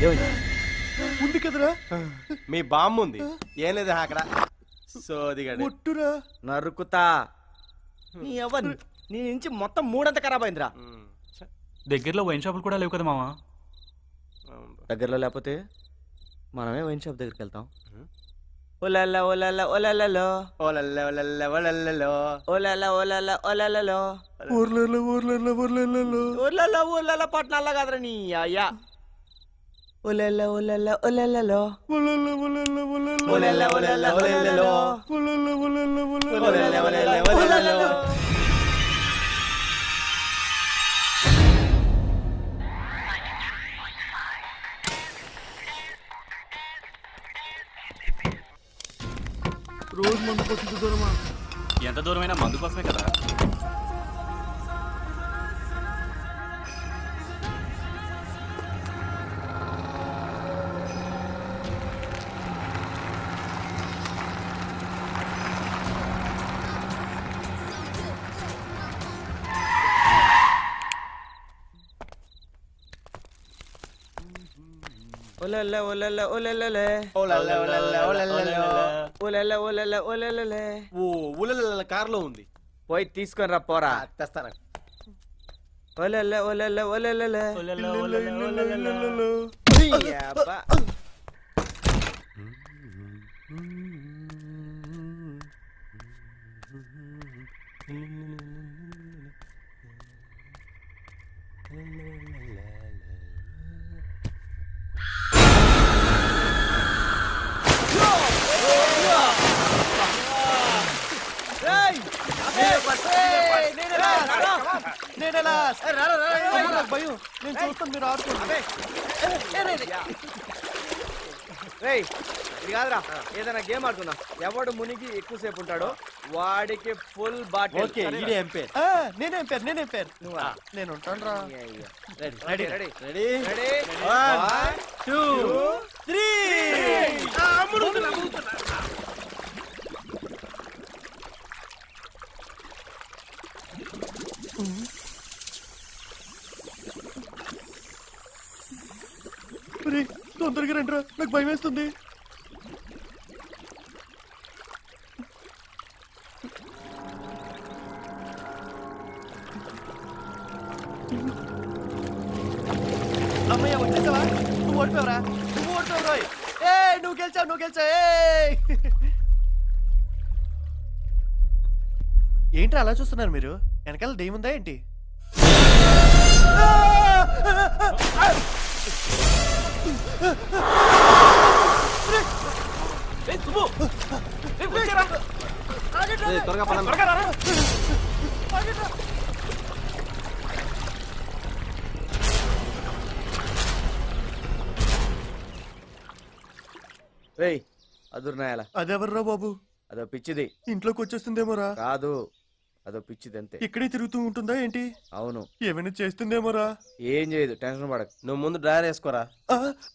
ఉంది కదరా మీ బామ్మ ఉంది ఏం లేదు అక్కడ సోదిగాడు ముట్టురా నరుకుతా నీ ఎవరు నీ నుంచి మొత్తం మూడంత ఖరాబ్ అయిందిరా దగ్గరలో వైన్ షాపులు కూడా లేవు కదా మావా దగ్గరలో లేకపోతే మనమే వైన్ షాప్ దగ్గరికి వెళ్తాం ఓలల్ల ఓలల్ల ఓలల్లలో ఓలల్ల ఓలల్ల ఓలల్లలో ఓలల్ల ఓలల్ల ఓలల్లలో ఊర్లలో ఊర్లలో ఊర్లలో ఊర్లలో ఊర్లలో పట్టణాల్లో కాదురా నీ అయ్యా ఓలల్ల ఓలల్ల ఓలల్లలో ఊర్లలో ఊర్లలో ఊర్లలో ఓలల్ల ఓలల్ల ఓలల్లలో ఊర్లలో ఊర్లలో ఓలల్ల ఓలల్ల ఓలల్లలో రోజు మందు కోసం దూరమా ఎంత దూరమైనా మందు కోసమే కదా ఓలల్ల ఓలల్ల ఓలల్లలే ఓలల్ల ఓలల్ల ఓలల్లలో ఓలల్ల ఓలల్ల ఓలల్లలే ఓ ఊలల్ల కార్లో ఉంది పోయి తీసుకొని రా పోరా తెస్తాను ఓలల్ల ఓలల్ల ఓలల్లలే అబ్బా. నేనేలా భయం నేను చూస్తాను మీరు ఆడుకోండి రేయ్ ఇది కాదురా ఏదైనా గేమ్ ఆడుకుందాం ఎవడు మునిగి ఎక్కువసేపు ఉంటాడో వాడికి ఫుల్ బాటిల్ ఓకే, ఈడే ఎంపైర్. ఆ, నేనే ఎంపైర్ నేనే ఎంపైర్ నువ్వా నేను ఉంటాను రా ready ready ready ready ready one two three ఒరేయ్, తొందరగా రండి రా నాకు భయం వేస్తుంది అమ్మయ్య వచ్చేసావా నువ్వు ఓడిపోయావరా నువ్వు ఓడిపోయావు రోయ్ ఏ నువ్వు గెలిచావు నువ్వు గెలిచావు ఏయ్! ఏంట్రా అలా చూస్తున్నారు మీరు వెనకాల దెయ్యం ఉందా ఏంటి త్వరగా పదండి. రేయ్ అదుర్నాయాల అదెవర్రా బాబు అదో పిచ్చిది ఇంట్లోకి వచ్చేస్తుందేమోరా కాదు అదో పిచ్చిది అంతే ఇక్కడే తిరుగుతూ ఉంటుందా ఏంటి అవును ఏమైనా చేస్తుందేమోరా ఏం చేయదు టెన్షన్ పడకు నువ్వు ముందు డ్రైవర్ వేసుకోరా ఆ,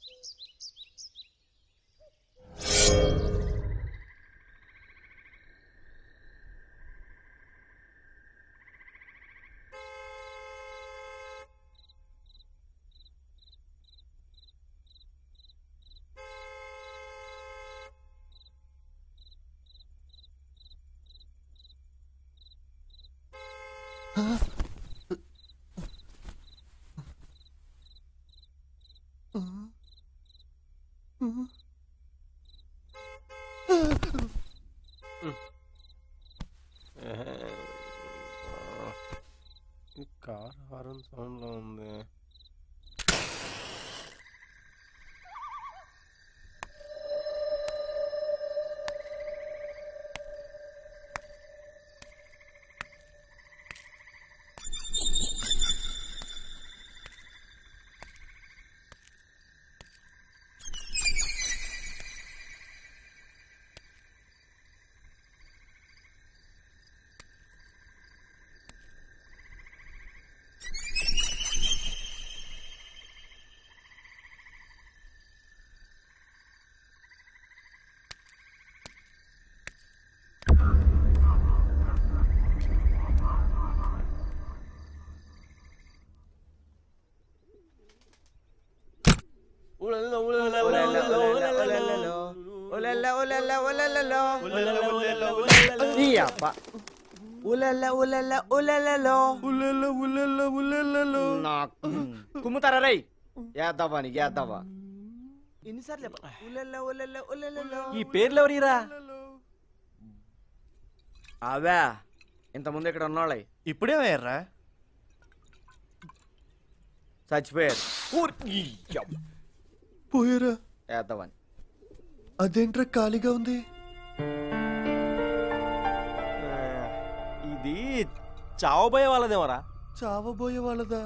కార్ హారన్ సౌండ్ లో ఉంది ఉలెల్ల, ఉలెల్ల, ఉలెల్లలో. ఉలెల్ల, ఉలెల్ల, ఉలెల్లలో. ఈ అబ్బ. ఉలెల్ల, ఉలెల్ల, ఉలెల్లలో. నాకు కుమ్ముతారా రేయ్ ఏద్దావా నీకు ఏద్దావా ఎన్నిసార్లు చెప్ప- ఉలెల్ల, ఉలెల్ల, ఉలెల్లలో. ఈ పేర్లు ఎవరిరా అవే ఇంతకుముందు ఇక్కడ ఉన్నోళ్ళయి ఇప్పుడే వేయర్రా చచ్చిపోయారు పోయారా వేద్దామని అదేంట్రా ఖాళీగా ఉంది ఇది చావబోయే వాళ్ళదేమరా చావబోయే వాళ్ళదా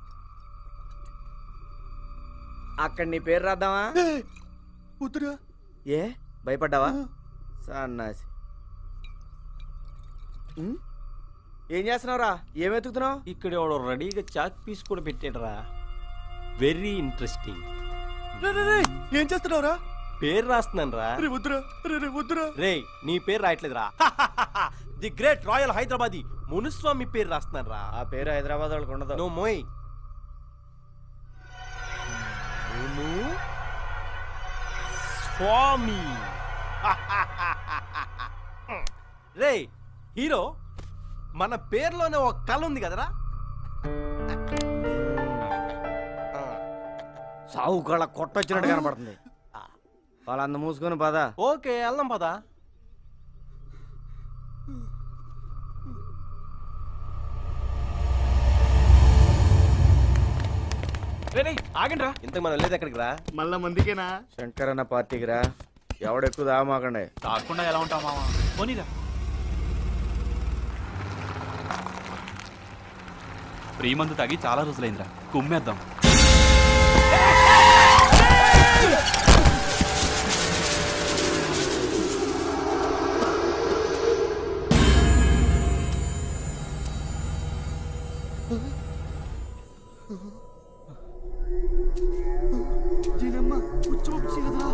అక్కడ నీ పేరు రాద్దామా వద్దురా ఏ భయపడ్డావా సన్నాసి ఉమ్? ఏం చేస్తున్నావురా ఏం వెతుకుతున్నావు ఇక్కడ ఎవడో రెడీగా చాక్ పీస్ కూడా పెట్టాడరా వెరీ ఇంట్రెస్టింగ్ ఏం చేస్తున్నావురా పేరు రాస్తున్నాను రా రే వద్దురా రే రే వద్దురా రే నీ పేరు రాయట్లేదురా the great royal Hyderabadi Muniswamy పేరు రాస్తున్నాను రా ఆ పేరు హైదరాబాద్ వాళ్ళకి ఉండదు నో మోయ్ మును స్వామి రే హీరో మన పేరులోనే ఒక కళ ఉంది కదరా సావు కళ్ళ కొట్టొచ్చినట్టు కనపడుతుంది వాళ్ళంద మూసుకొని పద ఓకే వెళ్దాం పదా ఆగండి రా ఇంతకు మనం వెళ్ళేది ఎక్కడికి రా మళ్ళా మందికేనా శంకర్ అన్న పార్టీకి రా ఎవడెక్కువ దామాకండి తాగకుండా ఎలా ఉంటావు మామ పోనీరా ఫ్రీ మందు తాగి చాలా రోజులైందిరా కుమ్మేద్దాం దీనమ్మ ఉచ్చోపించి కదరా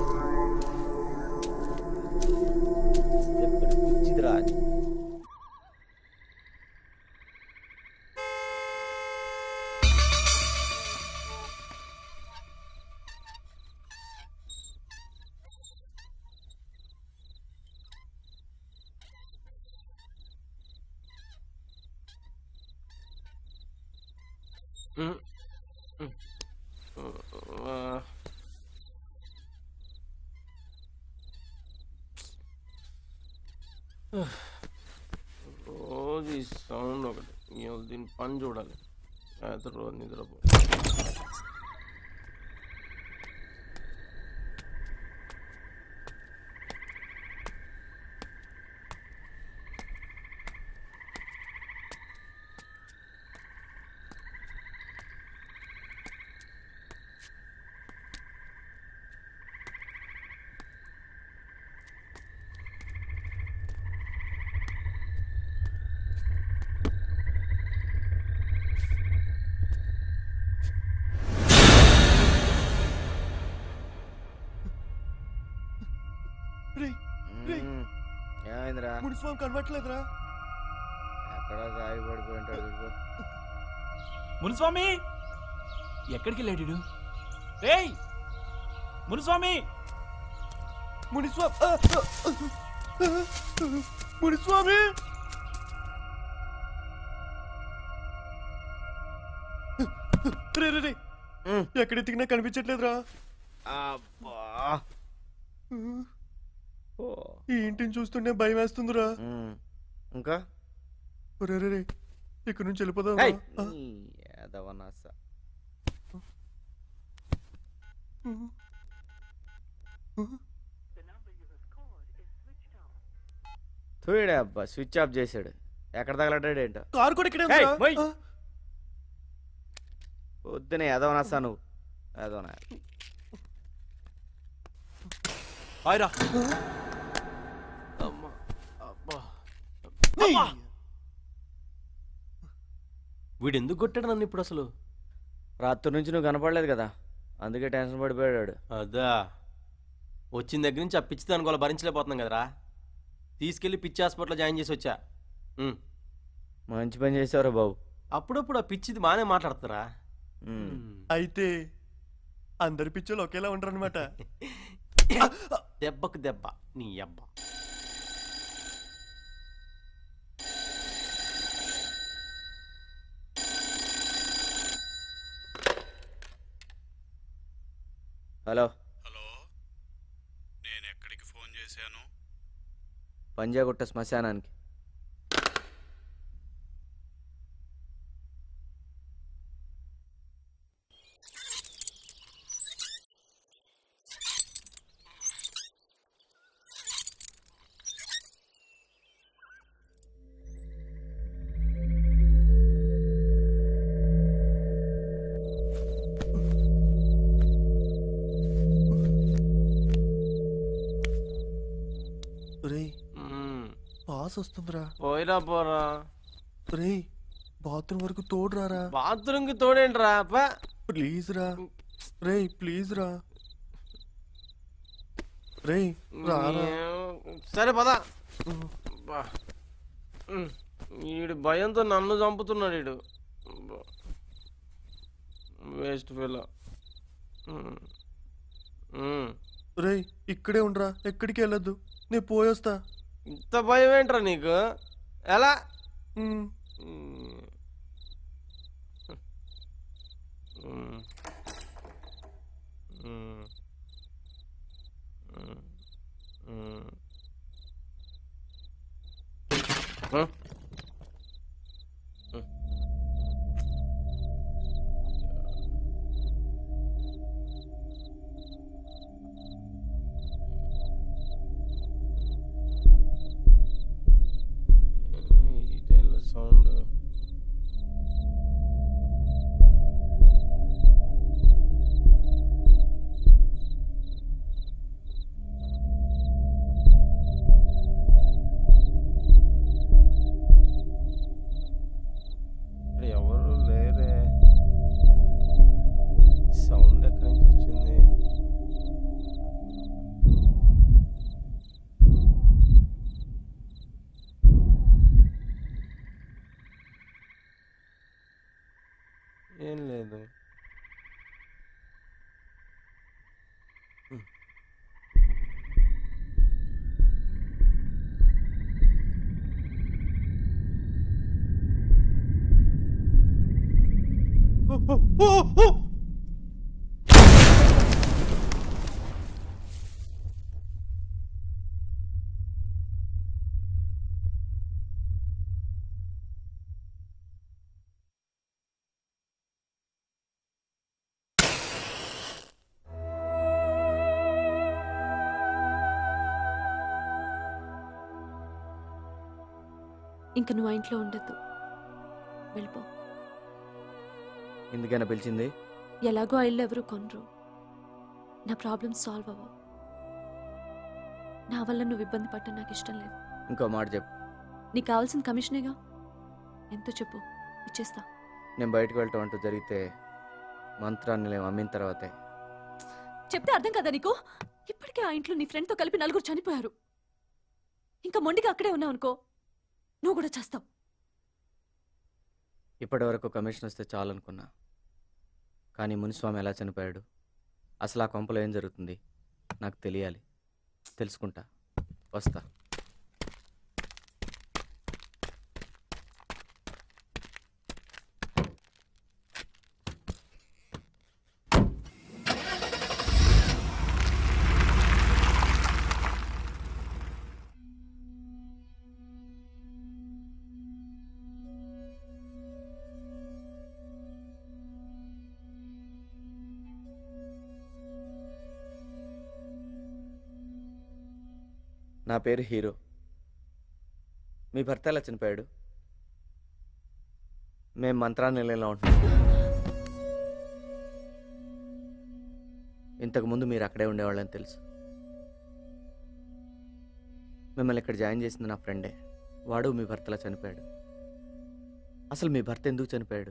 రోజు ఈ సౌండ్ ఒకటి ఇవాళ దీని పని చూడాలి రాత్రి రోజు నిద్రపో రే రే ఏమైందిరా మునిస్వామి కనబట్టలేదురా ఎక్కడ సాగి పడిపోయి ఉంటాడు చూడుకో. మునుస్వామి ఎక్కడికి వెళ్ళాడు రేయ్ మునుస్వామి మునిస్వామి ఆ, ఆ, ఆ, మునిస్వామి రే రే రే ఎక్కడ ఎత్తికినా కనిపించట్లేదురా అబ్బా. ఓ. ఈ ఇంటిని చూస్తుంటే భయం వేస్తుందిరా ఉమ్. ఇంకా రే రే రే ఇక్కడ నుంచి వెళ్ళిపోదాం ఏయ్, ఈ ఏదవ నాస. చూడే అబ్బా స్విచ్ ఆఫ్ చేశాడు ఎక్కడ తగలడ్డాడు ఏంటో కారు కూడా ఇక్కడే ఏయ్, ఉందిరా. మొయ్. ఆ. వద్దునే ఏదో నాసా నువ్వు ఏదో నా హాయ్రా అమ్మా అబ్బా వీడు ఎందుకు కొట్టాడు నన్ను ఇప్పుడు అసలు రాత్రి నుంచి నువ్వు కనపడలేదు కదా అందుకే టెన్షన్ పడిపోయాడు అదా వచ్చిన దగ్గర నుంచి ఆ పిచ్చి అనుకోవాలి భరించలేకపోతున్నాం కదరా తీసుకెళ్లి పిచ్చి హాస్పిటల్లో జాయిన్ చేసి వచ్చా ఉమ్. మంచి పని చేసావురా బాబు అప్పుడప్పుడు ఆ పిచ్చిది బాగానే మాట్లాడతారా అయితే అందరి పిచ్చోళ్ళు ఒకేలా ఉండరు అనమాట దెబ్బకు దెబ్బ నీ అబ్బ హలో నేను ఎక్కడికి ఫోన్ చేశాను పంజాగుట్ట శ్మశానానికి రే పాస్ వస్తుందిరా పోయిరా పోరా రే బాత్రూమ్ వరకు తోడురారా బాత్రూమ్ కి తోడేంట్రా పా ప్లీజ్ రా రే ప్లీజ్ రా రే రారా సరే పద బా. ఉమ్. ఈడు భయంతో నన్ను చంపుతున్నాడు ఈడు వేస్ట్ పిల్ల రే ఇక్కడే ఉండరా ఎక్కడికి వెళ్ళొద్దు నేను పోయొస్తా ఇంత భయం ఏంట్రా నీకు ఎలా ఉమ్. ఉమ్. ఉమ్. ఉమ్. ఉమ్. ఉమ్. హ? ఉమ్. ఈ టైంలో సౌండ్ ఇక్కడ ఎవరు లేరే సౌండ్ ఎక్కడి నుంచి వచ్చింది ఏం లేదు ఇంక నువ్వు ఆ ఇంట్లో ఉండొద్దు వెళ్ళిపో ఎందుకైనా పిలిచింది ఎలాగో ఆ ఇల్లు ఎవరు కొనరు నా ప్రాబ్లమ్స్ సాల్వ్ అవ్వవు నా వల్ల నువ్వు ఇబ్బంది పట్టడం నాకు ఇష్టం లేదు ఇంకో మాట చెప్పు నీకు కావాల్సిన కమిషనేగా ఎంతో చెప్పు ఇచ్చేస్తా నేను బయటకు వెళ్ళటం అంటూ జరిగితే మంత్రాన్ని నేను అమ్మిన తర్వాతే చెప్తే అర్థం కదా నీకు ఇప్పటికే ఆ ఇంట్లో నీ ఫ్రెండ్తో కలిపి నలుగురు చనిపోయారు ఇంకా మొండిగా అక్కడే ఉన్నావు అనుకో నువ్వు కూడా చేస్తావు ఇప్పటి వరకు కమిషన్ వస్తే చాలనుకున్నా కానీ మునిస్వామి ఎలా చనిపోయాడు అసలు ఆ కొంపలో ఏం జరుగుతుంది నాకు తెలియాలి తెలుసుకుంటా వస్తా నా పేరు హీరో మీ భర్త ఎలా చనిపోయాడు మేము మంత్రా నిలయంలో ఉంటున్నాం ఇంతకుముందు మీరు అక్కడే ఉండేవాళ్ళని తెలుసు మిమ్మల్ని ఇక్కడ జాయిన్ చేసింది నా ఫ్రెండే వాడు మీ భర్తలా చనిపోయాడు అసలు మీ భర్త ఎందుకు చనిపోయాడు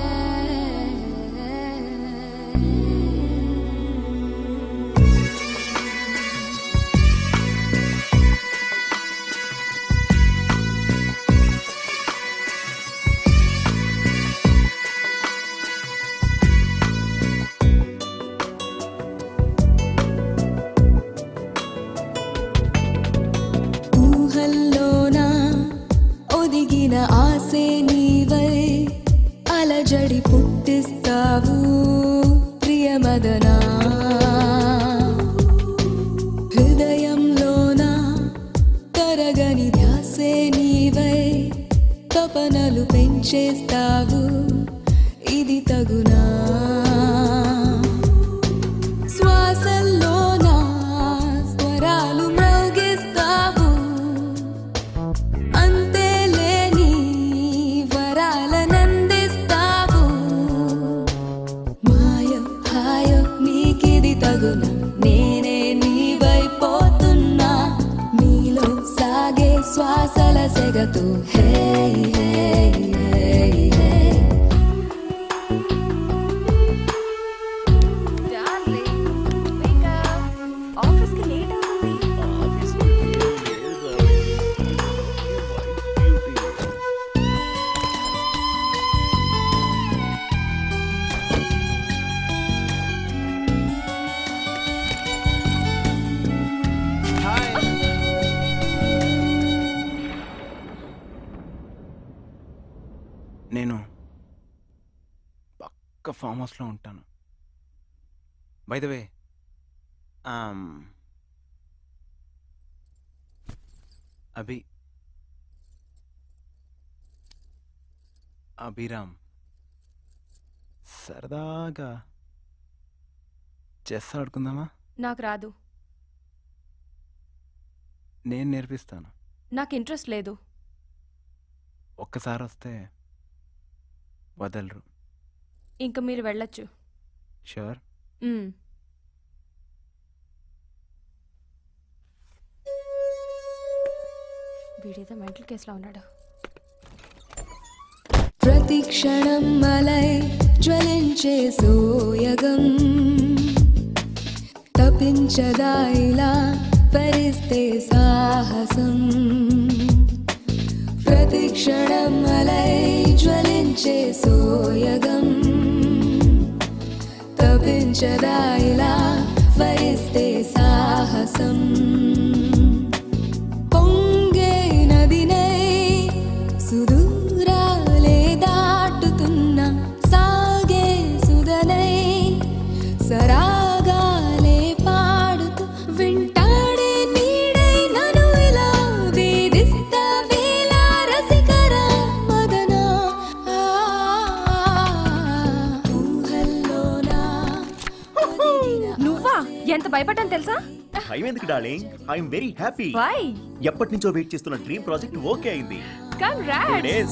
నా మదనా హృదయంలోన తరగని ధ్యాసే నీవై తపనలు పెంచేస్తావు ఇది తగునా శ్వాసల్లోన స్వరాలు మ్రోగిస్తావు అంతేలేని వరాలనందిస్తావు మాయం హాయం నీకిది తగున నేనే నీవైపోతున్నా నీలో సాగే శ్వాసల సెగతూ హే హే హే హే ఆఫీస్కి లేట్ అవుతుంది నేను పక్క ఫామ్ హౌస్లో ఉంటాను by the way Abhi Abhiram సరదాగా చెస్ ఆడుకుందామా నాకు రాదు నేను నేర్పిస్తాను నాకు ఇంట్రెస్ట్ లేదు ఒక్కసారి వస్తే వదలరు ఇంక మీరు వెళ్ళొచ్చు షూర్ మ్మ్. వీడేదో మెంటల్ కేసులో ఉన్నాడు ప్రతి క్షణం మలై జ్వలించే సోయగం తపించదా ఇలా పరిస్తే సాహసం ప్రతి క్షణం మలై జ్వలించే సోయగం తపించదా ఇలా వరిస్తే సాహసం పొంగే నదినై సుదూరాలే దాటుతున్న సాగే సుదనై సరాగాలే పాడుతూ వింటాడే నీడై నను ఇలా వేధిస్తా వేళ రసికరా మదన ఆ, ఊహల్లోనా నువ్వా ఎంత భయపడ్డాను తెలుసా భయం ఎందుకు darling I'm very happy Why? ఎప్పటి నుంచో వెయిట్ చేస్తున్న డ్రీమ్ ప్రాజెక్ట్ ఓకే అయింది Congrats. It is.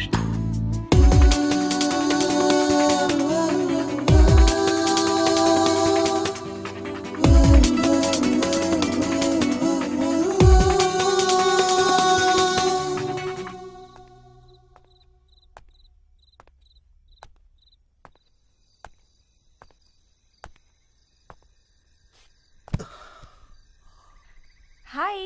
హాయ్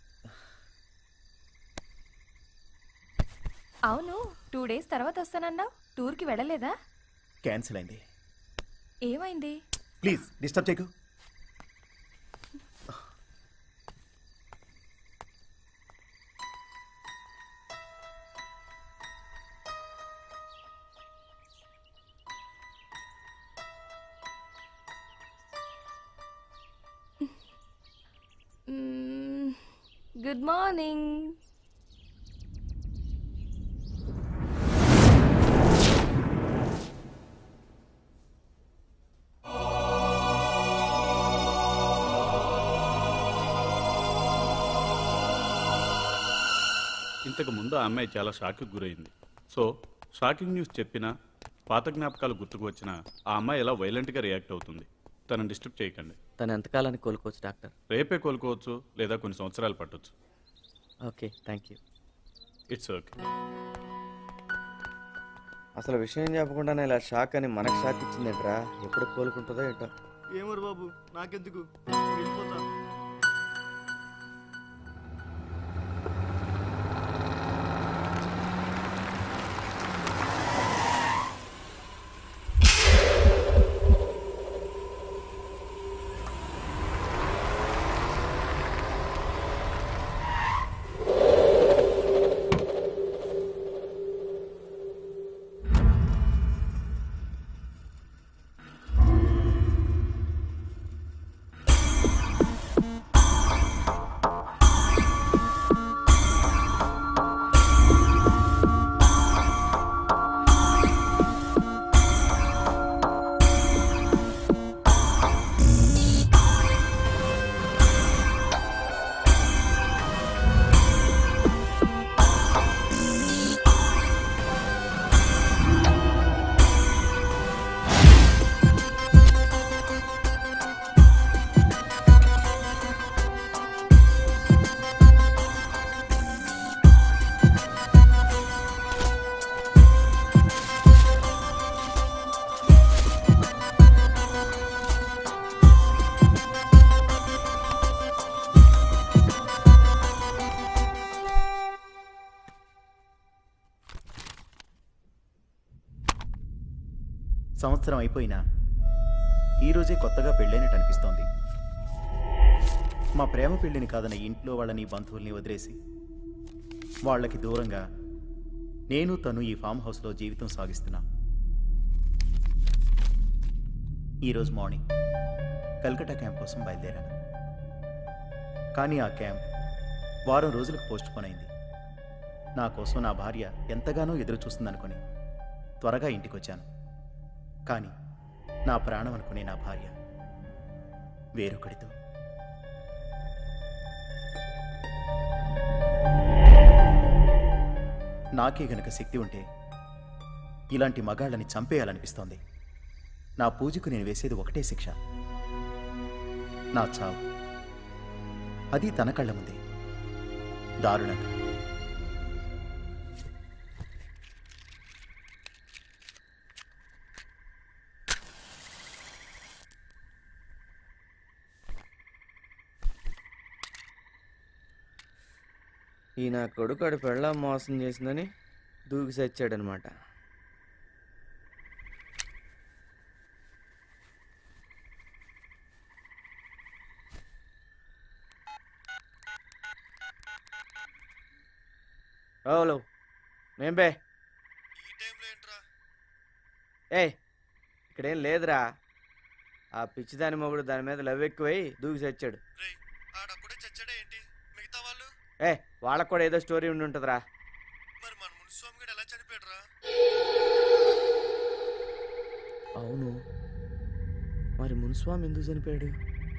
అవును టూ డేస్ తర్వాత వస్తానన్నావు టూర్కి వెళ్ళలేదా క్యాన్సిల్ అయింది ఏమైంది ప్లీజ్ డిస్టర్బ్ చేయకు గుడ్ మార్నింగ్ ఇంతకు ముందు ఆ అమ్మాయి చాలా షాక్కి గురైంది సో షాకింగ్ న్యూస్ చెప్పినా పాత జ్ఞాపకాలు గుర్తుకు వచ్చినా ఆ అమ్మాయి ఎలా వైలెంట్గా రియాక్ట్ అవుతుంది తనని డిస్టర్బ్ చేయకండి తను ఎంతకాలానికి కోలుకోవచ్చు డాక్టర్ రేపే కోలుకోవచ్చు లేదా కొన్ని సంవత్సరాలు పట్టొచ్చు okay thank you it's okay అసలు విషయం చెప్పకుండానే ఇలా షాక్ అని మనకు షాక్ ఇచ్చిందేంట్రా ఎప్పుడు కోలుకుంటుందో ఏంటో ఏమరు బాబు నాకెందుకు వెళ్ళిపోతా సంవత్సరం అయిపోయినా ఈరోజే కొత్తగా పెళ్ళైనట్టు అనిపిస్తోంది మా ప్రేమ పెళ్ళిని కాదన్న ఇంట్లో వాళ్ళని బంధువుల్ని వదిలేసి వాళ్ళకి దూరంగా నేను తను ఈ ఫామ్ హౌస్లో జీవితం సాగిస్తున్నా ఈరోజు మార్నింగ్ కల్కటా క్యాంప్ కోసం బయలుదేరాను కానీ ఆ క్యాంప్ వారం రోజులకు పోస్ట్ పోన్ అయింది నా కోసం నా భార్య ఎంతగానో ఎదురు చూస్తుందనుకొని త్వరగా ఇంటికి వచ్చాను కానీ నా ప్రాణం అనుకునే నా భార్య వేరొకడితో నాకే గనక శక్తి ఉంటే ఇలాంటి మగాళ్ళని చంపేయాలనిపిస్తోంది నా పూజకు నేను వేసేది ఒకటే శిక్ష నా చావు అది తన కళ్ళ ముందే దారుణంగా ఈ నా కొడుకు ఆడు పెళ్ళం మోసం చేసిందని దూకి సచ్చాడనమాట ఓలో మేం బే ఏ ఇక్కడేం లేదురా ఆ పిచ్చిదాని మొగుడు దాని మీద లవ్ ఎక్కువై దూకి చచ్చాడు ఏ వాళ్ళకు కూడా ఏదో స్టోరీ ఉండి ఉంటుందిరా అవును మరి మున్స్వామి ఎందుకు చనిపోయాడు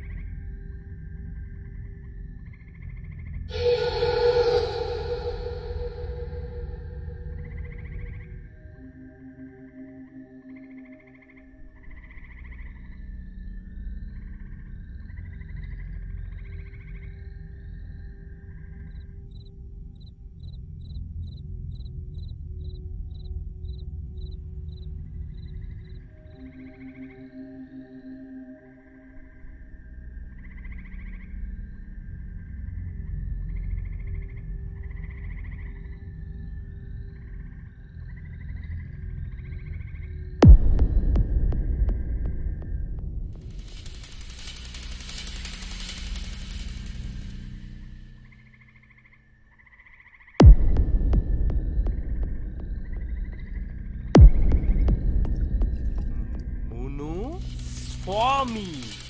మును స్వామి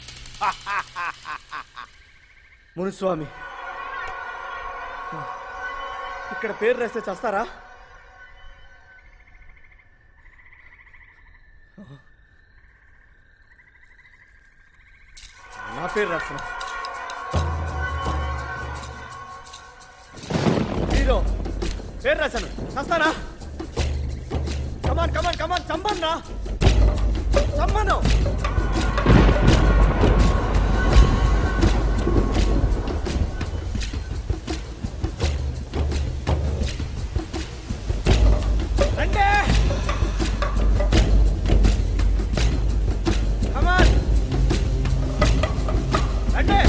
మునుస్వామి ఇక్కడ పేరు రాస్తే చేస్తారా నా పేరు రాస్తున్నా హీరో పేరు రాశాను చేస్తానా కమాన్ కమాన్ కమాన్ చంపన్నా చంపను రండి కమాన్ రండి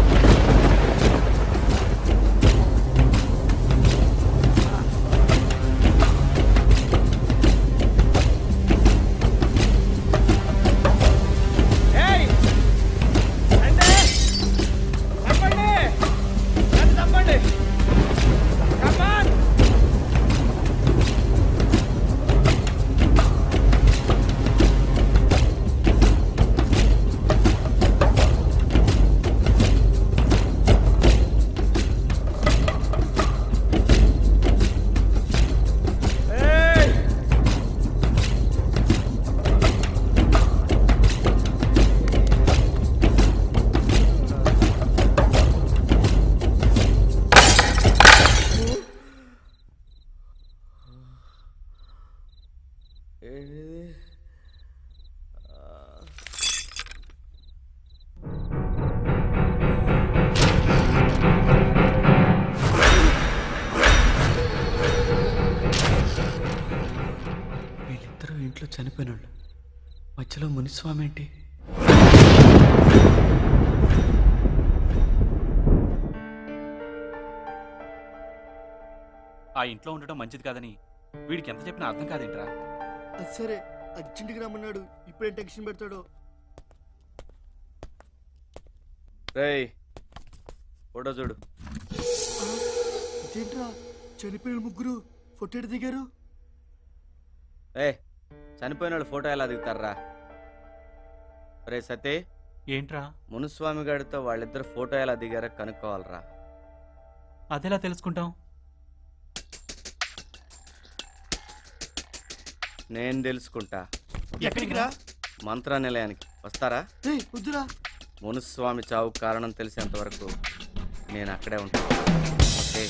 ఏయ్ రండి చంపండి నన్ను చంపండి కమాన్ ఏయ్ ఏంటిది వీళ్ళిద్దరూ ఇంట్లో చనిపోయినాళ్ళు మధ్యలో మునిస్వామి ఏంటి ఆ ఇంట్లో ఉండటం మంచిది కాదని వీడికి ఎంత చెప్పినా అర్థం కాదేంట్రా అది సరే అర్జెంట్గా రమ్మన్నాడు ఇప్పుడే టెన్షన్ పెడతాడు రేయ్ ఫోటో చూడు ఇదేంట్రా చనిపోయిన ముగ్గురు ఫోటో ఎటు దిగారు ఏ చనిపోయిన వాళ్ళు ఫోటో ఎలా దిగుతారా రే సతీ ఏంట్రా మునుస్వామి గారితో వాళ్ళిద్దరు ఫోటో ఎలా దిగారో కనుక్కోవాలరా అదెలా తెలుసుకుంటాం నేను తెలుసుకుంటా ఎక్కడికి రా మంత్ర నిలయానికి వస్తారా ఏయ్ వద్దురా మునుస్వామి చావు కారణం తెలిసేంత వరకు నేను అక్కడే ఉంటాను ఓకే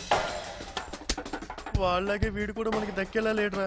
వాళ్ళలాగే వీడు కూడా మనకి దక్కేలా లేడురా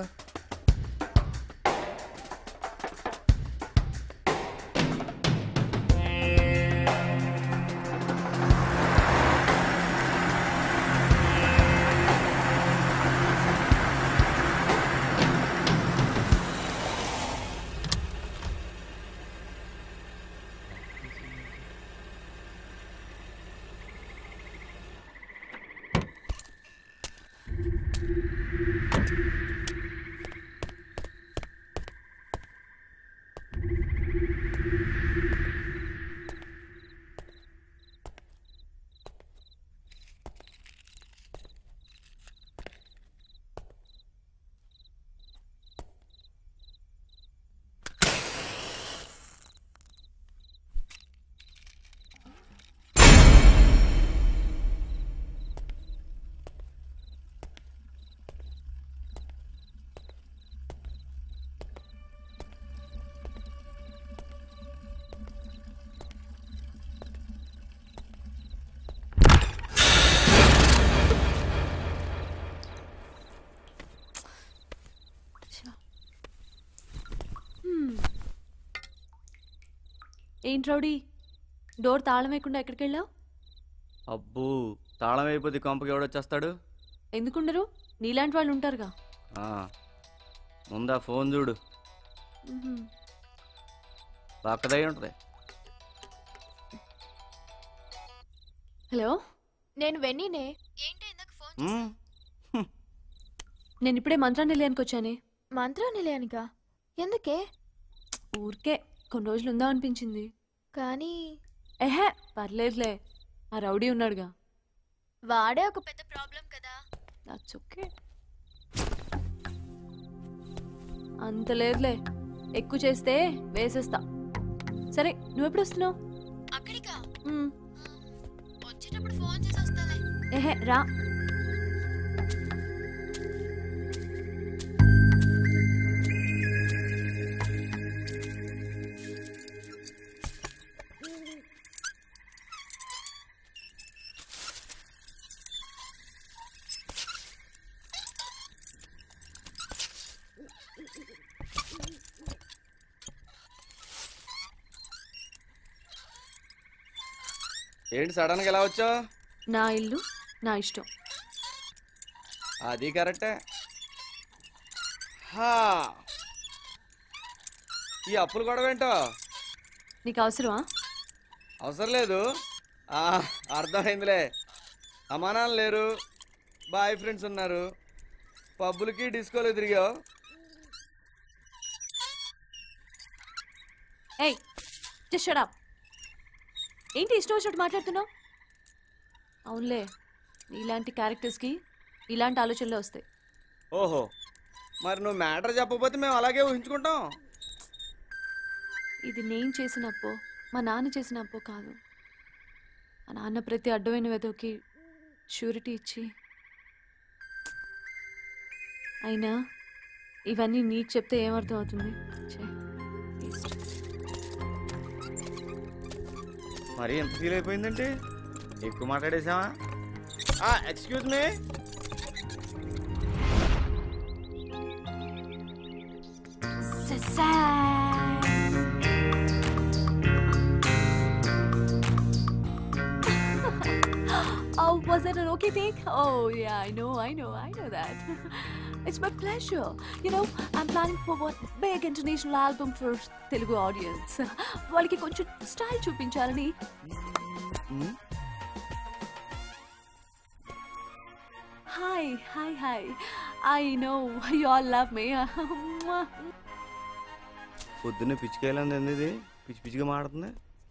ఏంటి రౌడీ డోర్ తాళం వేయకుండా ఎక్కడికి వెళ్ళావు అబ్బూ తాళం అయిపోతే కొంపకి ఎవడొచ్చేస్తాడు ఎందుకుండరు నీలాంటి వాళ్ళు ఉంటారుగా ఆ, ముందా ఫోన్ చూడు మ్హూ. పక్కదై ఉంటుంది హలో నేను వెన్నీనే మ్మ్. నేను ఇప్పుడే మంత్రా నిలయానికి వచ్చానే మంత్ర నిలయానికా ఎందుకే ఊరికే కొన్ని రోజులు ఉందా అనిపించింది కానీ ఎహే పర్లేదులే ఆ రౌడీ ఉన్నాడుగా వాడే ఒక పెద్ద ప్రాబ్లం కదా దట్స్ ఓకే అంత లేదులే ఎక్కువ చేస్తే వేసేస్తా సరే నువ్వెప్పుడు వస్తున్నావు అక్కడికా మ్, వచ్చేటప్పుడు ఫోన్ చేసి వస్తాలే ఎహే రా ఏంటి సడన్ గా ఎలా వచ్చావు నా ఇల్లు నా ఇష్టం అది కరెక్టే హా. ఈ అప్పులు గొడవ ఏంటో నీకు అవసరమా అవసరం లేదు ఆ, అర్థమైందిలే అమ్మానాలు లేరు బాయ్ ఫ్రెండ్స్ ఉన్నారు పబ్బులకి డిస్కోలు తిరిగావు ఏయ్ జస్ట్ షట్ అప్ ఏంటి ఇష్టం వచ్చినట్టు మాట్లాడుతున్నావు అవునులే ఇలాంటి క్యారెక్టర్స్కి ఇలాంటి ఆలోచనలే వస్తాయి ఓహో మరి నువ్వు మ్యాటర్ చెప్పకపోతే మేము అలాగే ఊహించుకుంటాం ఇది నేను చేసిన అప్పో మా నాన్న చేసిన అప్పో కాదు మా నాన్న ప్రతి అడ్డమైన వెదవుకి షూరిటీ ఇచ్చి అయినా ఇవన్నీ నీకు చెప్తే ఏమర్థం అవుతుంది ఛే, waste. మరి ఎంత ఫీల్ అయిపోయిందంటే ఎక్కువ మాట్లాడేసావా excuse me Oh, was that an okay take? Oh, yeah, I know, I know, I know that. it's my pleasure. You know, I'm planning for one big international album for Telugu audience. వాళ్ళకి కొంచెం స్టైల్ చూపించాలని hi hi hi I know you all love me పొద్దున్నే పిచ్చికాయలంది ఏంది ఇది పిచ్చి పిచ్చిగా మాడుతుంది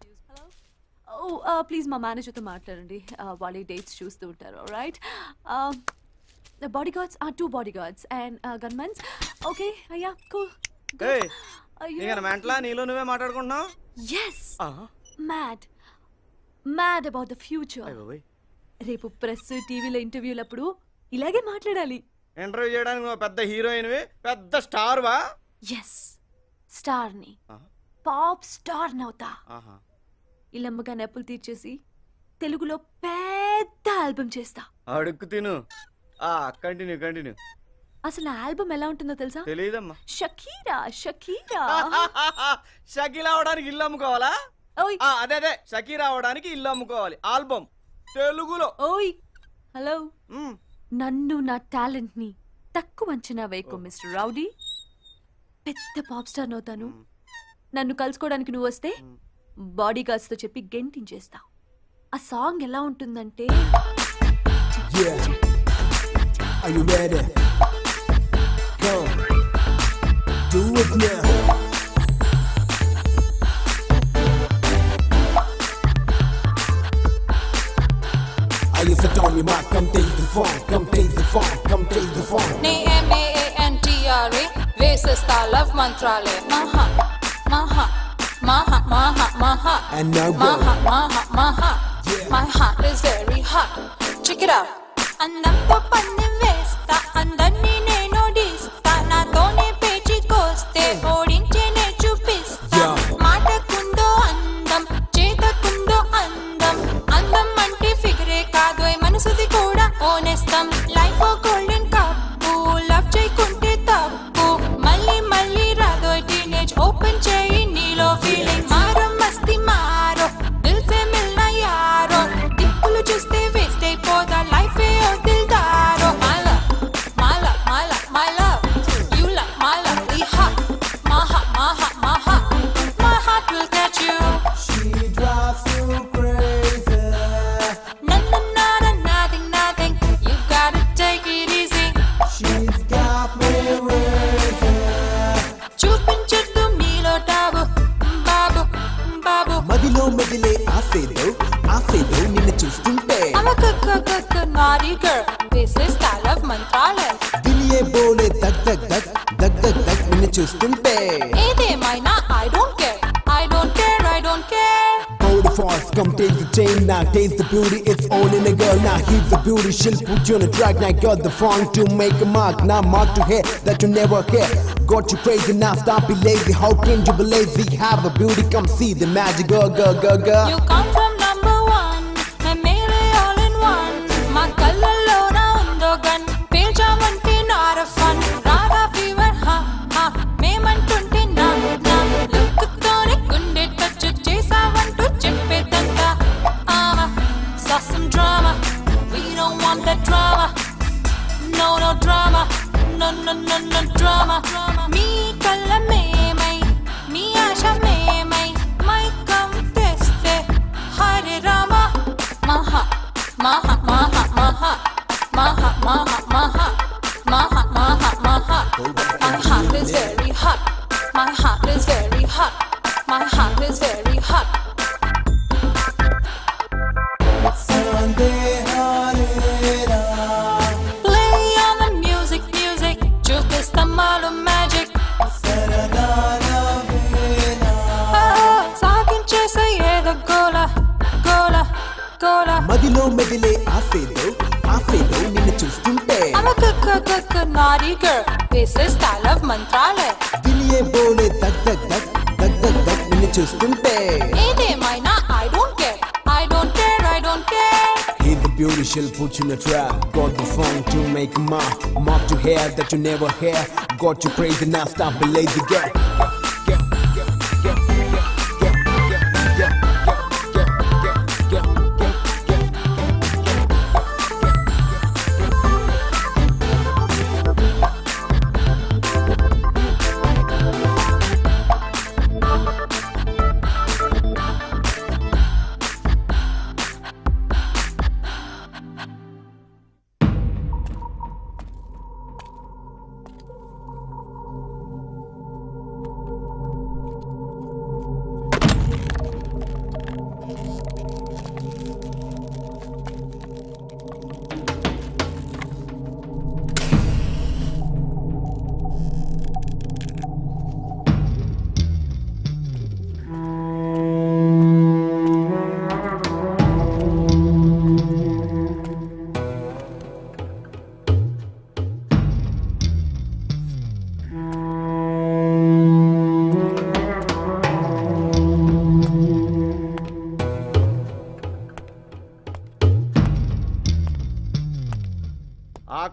ఓ ప్లీజ్ మా మేనేజర్తో మాట్లాడండి Uh, వాళ్ళ డేట్స్ చూస్తూ ఉంటారు right bodyguards two bodyguards and gunmens okay అయ్యా కూల్ ఏయ్ ఇక మెంటలా నీలో నువ్వే మాట్లాడుకుంటున్నావు yes mad mad about the future రేపు ప్రెస్ టీవీలో ఇంటర్వ్యూలప్పుడు ఇలాగే మాట్లాడాలి ఇంటర్వ్యూ చేయడానికి నువ్వు పెద్ద హీరోయిన్వి పెద్ద స్టార్ వా ఎస్ స్టార్ని పాప్ స్టార్ నవుతా ఆహా ఇల్లమ్మగా నెప్పులు తీర్చేసి తెలుగులో పెద్ద ఆల్బమ్ చేస్తా అడుక్కు తిను ఆ కంటిన్యూ కంటిన్యూ అసలు ఆల్బమ్ ఎలా ఉంటుందో తెలుసా తెలియదమ్మా షకీరా షకీరా షకీలా అవడానికి ఇల్లు అమ్ముకోవాలా ఆ, అదే అదే షకీరా అవడానికి ఇల్లు అమ్ముకోవాలి ఆల్బమ్ తెలుగులో ఓయ్ హలో నన్ను నా టాలెంట్ ని తక్కువ అంచనా వేయకు మిస్టర్ రౌడీ పెద్ద పాప్ స్టార్ అవుతాను నన్ను కలుసుకోవడానికి నువ్వు వస్తే బాడీ గార్డ్స్ తో చెప్పి గెంటించేస్తా ఆ సాంగ్ ఎలా ఉంటుందంటే Yeah. Are you ready? Come. Do it now. I used to tell me, ma, come taste the funk, come taste the funk, come taste the funk. M-A-A-N-T-R-A వేసేస్తా లవ్ మంత్రాలే మహా మహా మహా మహా మహా And now go. మహా మహా మహా My heart is very hot Check it out అందంతో పన్ని వేస్తా అందరినీ నేను ఓడిస్తా నాతోనే పేచికొస్తే ఓడించేనే చూపిస్తా మాటకుందో అందం చేతకుందో అందం అందం అంటే ఫిగరే కాదు మనసుది కూడా ఓనేస్తాం లైఫ్ గోల్డెన్ కప్పు లవ్ చేయకుంటే తప్పు మళ్ళీ మళ్ళీ రాదో టీనేజ్ ఓపెన్ చేయి నీలో ఫీలింగ్ మారో మస్తి మారో దిల్ సే మిల్నా యారో దిక్కులు చూస్తే వేస్ట్ అయిపోదా లైఫ్ ఏ వదిల్దారో my love my love my love my love you love my love we hot మహా మహా మహా my heart will catch you She drives you crazy. Nothing, nothing, nothing, nothing. You gotta take it easy. She's got me crazy. చూపించొద్దు మీలో టాబు బాబు బాబు మదిలో మెదిలే ఆసేదో ఆసేదో నిన్ను చూస్తుంటే I'm a good, good, good, good naughty girl. This is style of Mantralayam దిలియే బోలే దగ్ దగ్ దగ్ దగ్ దగ్ దగ్ నిన్ను చూస్తుంటే ఏదేమైనా I don't care. I don't care, I don't care. Body force, come taste the chain now. Taste the beauty, it's all in a girl now. Here's the beauty, she'll put you on a track. Now got the funk to make a mark. Now mark to hear that you never hear. Got you crazy now, stop be lazy. How can you be lazy? Have a beauty, come see the magic, go go go go. You come from number one. And మేలే all in one. మా కళ్ళల్లోన ఉందో గన్ పేల్చామంటే not a fun. రాగా fever, హా హా మేమంటుంటే నా నా లుక్తోనే గుండె టచ్ చేసావంటూ చెప్పేదంతా ఆమా saw some drama. We don't want that drama. No, no drama. No, no, no, no drama. మీ కళ్ళ మేమై మీ ఆశ మేమై మైకం తెస్తే హరే రామ మహా మహా మహా మహా మహా మహా మహా మహా మహా మహా My heart is very hot. My heart is very hot. My heart is very hot. Sunday, Play on the music, music. చూపిస్తాం మాలో magic. Ah, సాగించేసే ఏదో గోల గోల గోల మదిలో మెదిలే ఆసేదో ఆసేదో నిన్ను చూస్తుంటే I'm a good, good, good, good naughty girl. This is style of Mantralayam దిలియే బోలే దగ్ దగ్ దగ్ దగ్ దగ్ దగ్ నిన్ను చూస్తుంటే ఏదేమైనా I don't care. I don't care, I don't care. Here's the beauty, she'll put you in a trap. Got the funk to make a mark. Mark to hair that you never hear. Got you crazy now, stop be lazy, girl.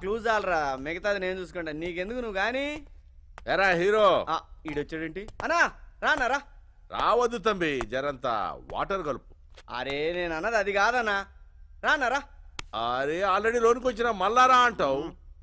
Clue చాలరా మిగతాది నేను చూసుకుంటా నీకెందుకు నువ్వు కానీ ఎరా హీరో ఈడొచ్చాడేంటి అన్నా రానా రా రావద్దు తంబి జరంతా వాటర్ కలుపు అరే నేను అన్నది అది కాదన్నా రానా రా అరే ఆల్రెడీ లోనికి వచ్చిన మల్లారా అంటావు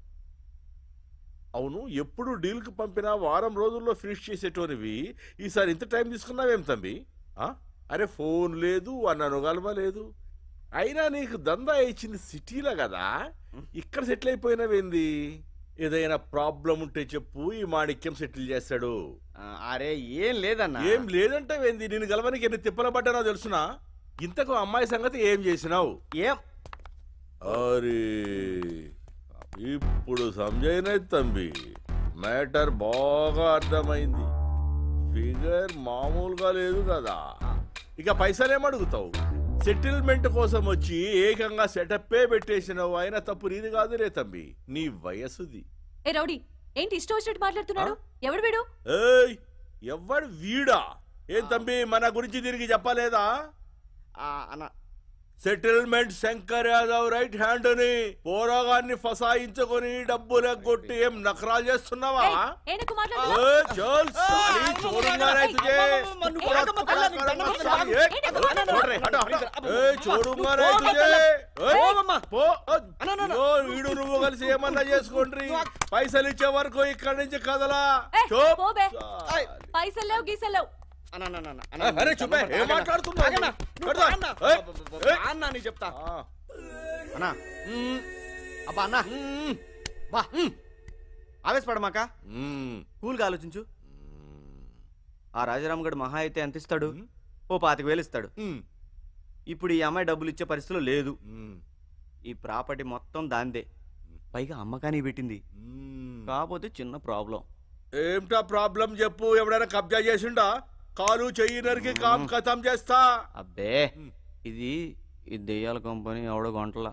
అవును ఎప్పుడు డీల్కి పంపినా వారం రోజుల్లో ఫినిష్ చేసేటోనివి ఈసారి ఇంత టైం తీసుకున్నావేం తంబి ఆ? అరే ఫోన్ లేదు అన్న నొగల్మ లేదు అయినా నీకు దందా ఇచ్చింది సిటీలో కదా ఇక్కడ సెటిల్ అయిపోయినవేంది ఏదైనా ప్రాబ్లం ఉంటే చెప్పు ఈ మాణిక్యం సెటిల్ చేస్తాడు అరే ఏం లేదన్నా ఏం లేదంటావేంది నేను గెలవనికి ఎన్ని తిప్పల పడ్డానో తెలుసునా ఇంతకు అమ్మాయి సంగతి ఏం చేసినావు ఏం అరే ఇప్పుడు సంజయనది తంబి మ్యాటర్ బాగా అర్థమైంది ఫిగర్ మామూలుగా లేదు కదా ఇక పైసలేమడుగుతావు సెటిల్మెంట్ కోసం వచ్చి ఏకంగా సెటప్పే పెట్టేసినావు అయినా తప్పు నీది కాదు రే తంబి నీ వయసుది ఏ రౌడీ ఏంటి ఇష్టం వచ్చినట్టు మాట్లాడుతున్నాడు ఎవడు వీడు ఏయ్ ఎవ్వడు వీడా ఏం తంబి మన గురించి తిరిగి చెప్పలేదా అన్న settlement Shankar Yadav right hand అని పోరాగాన్ని ఫసాయించుకొని డబ్బులు ఎగ్గొట్టి ఏం నకరాలు చేస్తున్నావా ఏనకు ఏ, చల్ సాలి, చూడుంగా రే తుజే. पूरा तुकड़ा करना साली, ए, छोड़ रे, हटो, हटो. ఏ, చూడుంగా రే తుజే. ఏ, పో, ఇదిగో, వీడు నువ్వు కలిసి ఏమన్నా చేసుకోండి పైసలు ఇచ్చే వరకు ఇక్కడి నుంచి కదలా చూప్. పోబే పైసలు లేవు గీసలు లేవు అరే చూపే ఏం మాట్లాడుతున్నావు కడతా. ఏయ్, ఏయ్. అన్నా నీ చెప్తా అన్నా అబ్బా అన్నా బా ఆవేశపడమాక కూల్గా ఆలోచించు ఆ రాజారాం గడు మహా అయితే ఎంత ఇస్తాడు ఓ పాతిక వేలు ఇస్తాడు ఇప్పుడు ఈ అమ్మాయి డబ్బులు ఇచ్చే పరిస్థితిలో లేదు ఈ ప్రాపర్టీ మొత్తం దాందే పైగా అమ్మకానికి పెట్టింది కాకపోతే చిన్న ప్రాబ్లం ఏమిటా ప్రాబ్లం చెప్పు ఎవడైనా కబ్జా చేసిండా కాలు చెయ్యి నరికి కామ్ ఖతం చేస్తా అబ్బే ఇది ఈ దెయ్యాల కంపెనీ ఎవడో గంటల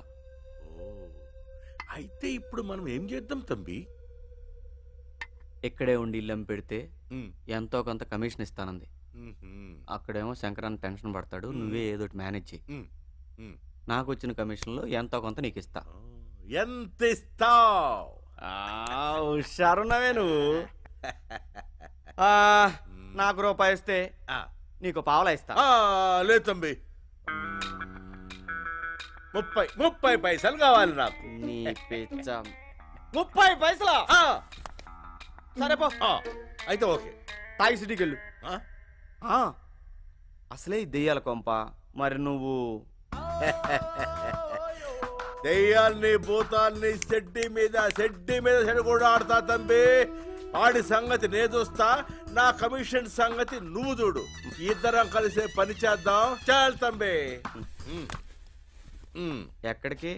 అయితే ఇప్పుడు మనం ఏం చేద్దాం తంబి ఇక్కడే ఉండి ఇల్లం పెడితే ఎంతో కొంత కమిషన్ ఇస్తానంది అక్కడేమో శంకరాన్ని టెన్షన్ పడతాడు నువ్వే ఏదో ఒకటి మేనేజ్ చెయ్యి నాకు వచ్చిన కమిషన్లో ఎంతో కొంత నీకు ఇస్తా ఎంత ఇస్తావు హుషారున్నావే నువ్వు ఆ, నాకు రూపాయి ఇస్తే నీకు పావలా ఇస్తా లేదు తంబి ముప్పై ముప్పై పైసలు కావాలి నాకు నీ పిచ్చ ముప్పై పైసలా సరే పో అయితే ఓకే తాగి సిటీకి వెళ్ళు ఆ, అసలే ఈ దెయ్యాల కొంప మరి నువ్వు దెయ్యాల్ని భూతాల్ని సెడ్డి మీద సెడ్డి మీద సెడు కూడా ఆడతా తంబి ఆడి సంగతి నే చూస్తా నా కమిషన్ సంగతి నువ్వు చూడు ఇద్దరం కలిసే పని చేద్దాం చాలు తంబి ఎక్కడికి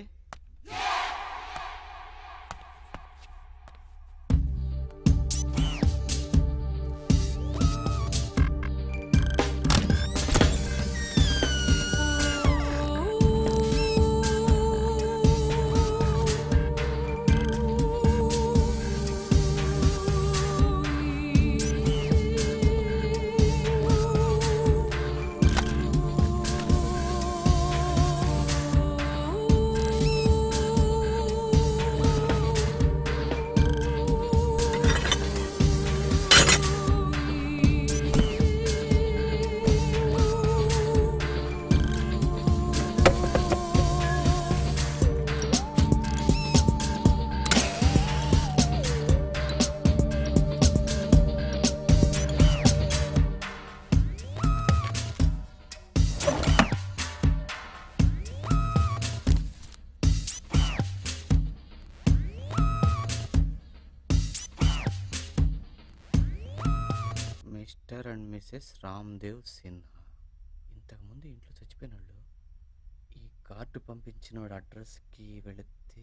mister and missus Ramdev Sinha ఇంతకుముందు ఇంట్లో చచ్చిపోయిన వాళ్ళు ఈ కార్డు పంపించిన వాడి అడ్రస్కి వెళితే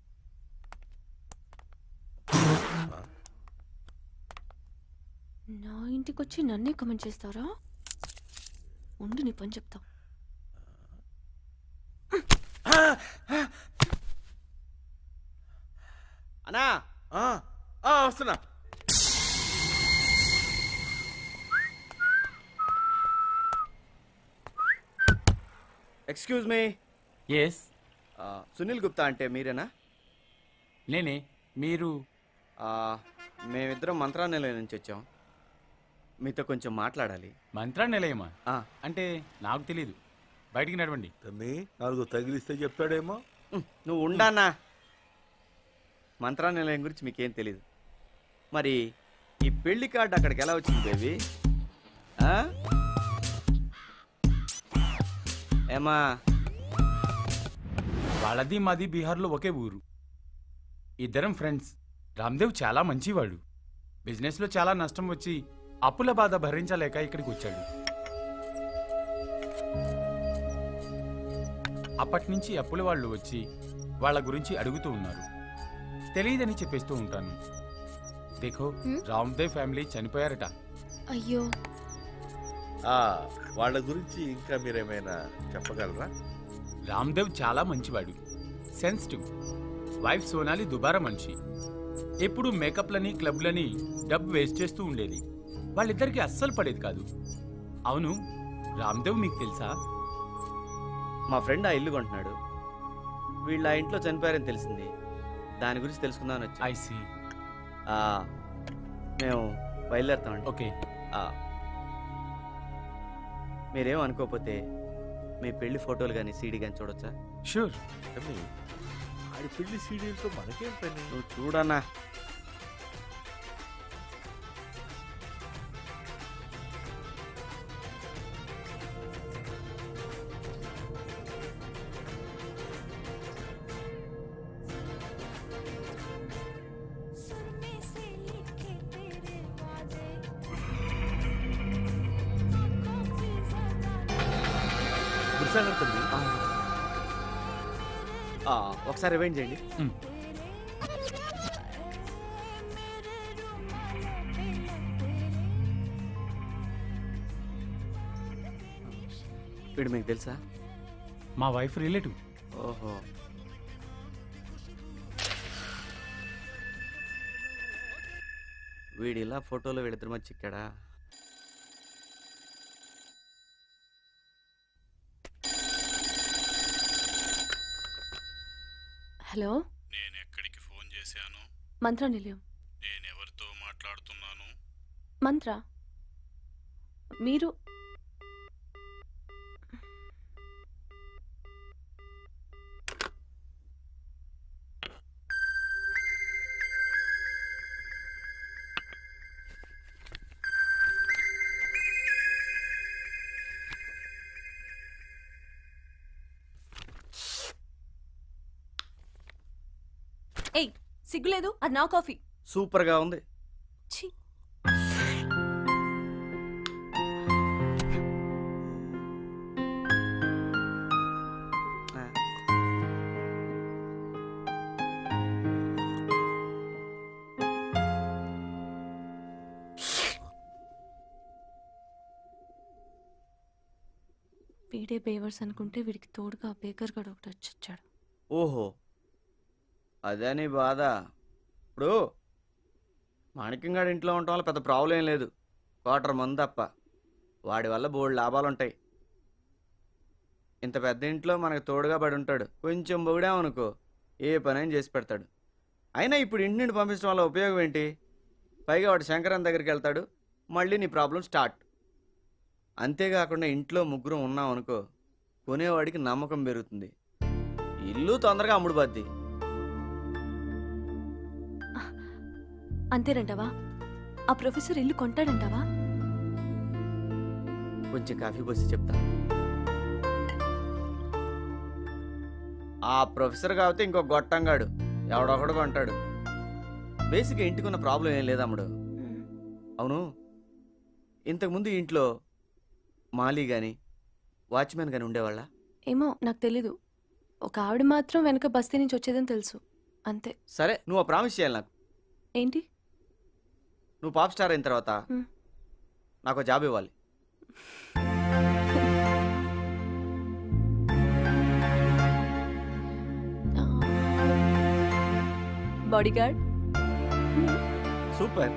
నా ఇంటికి వచ్చి నన్నే కమెంట్ చేస్తారా ఉండు నీ పని చెప్తా అన్నా వస్తున్నా excuse me yes Sunil Gupta అంటే మీరేనా నేనే మీరు ఆ, మేమిద్దరం మంత్రాలయం నుంచి వచ్చాం మీతో కొంచెం మాట్లాడాలి మంత్రా నిలయమా అంటే నాకు తెలియదు బయటికి నడవండి తమ్మి నాలుగు తగిలిస్తే చెప్తాడేమో నువ్వు ఉండానా మంత్రాలయం గురించి మీకేం తెలీదు మరి ఈ పెళ్లి కార్డు అక్కడికి ఎలా వచ్చింది బేబీ ఆ? ఏమా వాళ్ళది మాది బీహార్లో ఒకే ఊరు ఇద్దరం ఫ్రెండ్స్ రామ్దేవ్ చాలా మంచివాడు బిజినెస్లో చాలా నష్టం వచ్చి అప్పుల బాధ భరించలేక ఇక్కడికి వచ్చాడు అప్పటి నుంచి అప్పుల వాళ్ళు వచ్చి వాళ్ళ గురించి అడుగుతూ ఉన్నారు తెలియదని చెప్పేస్తూ ఉంటాను దేఖో రామ్దేవ్ ఫ్యామిలీ చనిపోయారట అయ్యో ఆ, వాళ్ళ గురించి ఇంకా మీరేమైనా చెప్పగలరా రామ్దేవ్ చాలా మంచివాడు సెన్సిటివ్ వైఫ్ సోనాలి దుబారా మనిషి ఎప్పుడు మేకప్లని క్లబ్లని డబ్బు వేస్ట్ చేస్తూ ఉండేది వాళ్ళిద్దరికి అస్సలు పడేది కాదు అవును రామ్దేవ్ మీకు తెలుసా మా ఫ్రెండ్ ఆ ఇల్లు కొంటున్నాడు వీళ్ళు ఆ ఇంట్లో చనిపోయారని తెలిసింది దాని గురించి తెలుసుకుందామని వచ్చి ఐ సీ మేము బయలుదేరుతామండి ఓకే మీరేం అనుకోకపోతే మీ పెళ్లి ఫోటోలు కానీ సీడీ కానీ చూడొచ్చా షూర్ తమ్మి ఆడి పెళ్లి సీడీలతో మనకేం పని నువ్వు చూడన్నా గురుసాగర్ తమ్మి ఆ, ఒకసారి రివైండ్ చేయండి వీడు మీకు తెలుసా మా వైఫ్ రిలేటివ్ ఓహో వీడు ఇలా ఫోటోలో వీళ్ళిద్దరి మధ్య చిక్కాడా హలో నేను ఎక్కడికి ఫోన్ చేశాను మంత్ర నిలయం నేను ఎవరితో మాట్లాడుతున్నాను మంత్ర మీరు ఏయ్ సిగ్గులేదు అది నా కాఫీ సూపర్గా ఉంది ఛీ వీడే బేవర్స్ అనుకుంటే వీడికి తోడుగా ఆ బేకర్ గడు ఒకటి వచ్చొచ్చాడు ఓహో అదే నీ బాధ ఇప్పుడు మాణిక్యంగాడి ఇంట్లో ఉండటం వల్ల పెద్ద ప్రాబ్లం ఏం లేదు క్వార్టర్ మంది తప్ప వాడి వల్ల బోల్డ్ లాభాలు ఉంటాయి ఇంత పెద్ద ఇంట్లో మనకు తోడుగా పడి ఉంటాడు కొంచెం పొగిడామనుకో ఏ పనైనా చేసి పెడతాడు అయినా ఇప్పుడు ఇంటి నుండి పంపించడం వల్ల ఉపయోగం ఏంటి పైగా వాడు శంకరన్ దగ్గరికి వెళ్తాడు మళ్ళీ నీ ప్రాబ్లం స్టార్ట్ అంతేకాకుండా ఇంట్లో ముగ్గురం ఉన్నాం అనుకో కొనేవాడికి నమ్మకం పెరుగుతుంది ఇల్లు తొందరగా అమ్ముడు బద్ది అంతేనంటావా ఆ ప్రొఫెసర్ ఇల్లు కొంటాడంటావా కొంచెం కాఫీ పోసి చెప్తా ఆ ప్రొఫెసర్ కాకపోతే ఇంకో గొట్టంగాడు ఎవడొకడు కొంటాడు బేసిక్గా ఇంటికి ఉన్న ప్రాబ్లం ఏం లేదు అమ్ముడు అవును ఇంతకుముందు ఈ ఇంట్లో మాలీ కానీ వాచ్మెన్ కానీ ఉండేవాళ్ళ ఏమో నాకు తెలీదు ఒక ఆవిడ మాత్రం వెనక బస్తీ నుంచి వచ్చేదని తెలుసు అంతే సరే నువ్వు ఆ ప్రామిస్ చేయాలి నాకు ఏంటి నువ్వు పాప్ స్టార్ అయిన తర్వాత హ్మ్. నాకు ఒక జాబ్ ఇవ్వాలి బాడీగార్డ్ సూపర్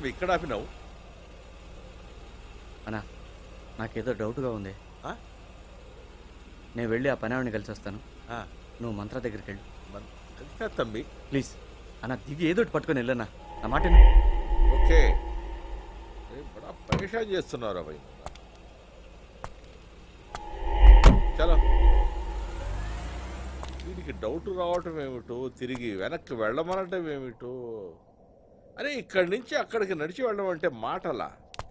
తమ్మి ఇక్కడ ఆపినావు అన్నా నాకేదో డౌట్గా ఉంది నేను వెళ్ళి ఆ పని ఆవిడని కలిసి వస్తాను నువ్వు మంత్ర దగ్గరికి వెళ్ళు కలిసా తమ్మి ప్లీజ్ అన్న దిగి ఏదో ఒకటి పట్టుకొని వెళ్ళన్నా నా మాట విను. ఓకే ఏ బడా పరేషాన్ చేస్తున్నారు అబ్బాయి చలో వీడికి డౌట్ రావటం ఏమిటో తిరిగి వెనక్కి వెళ్ళమనటం ఏమిటో అరే ఇక్కడి నుంచి అక్కడికి నడిచి వెళ్ళడం అంటే మాటలా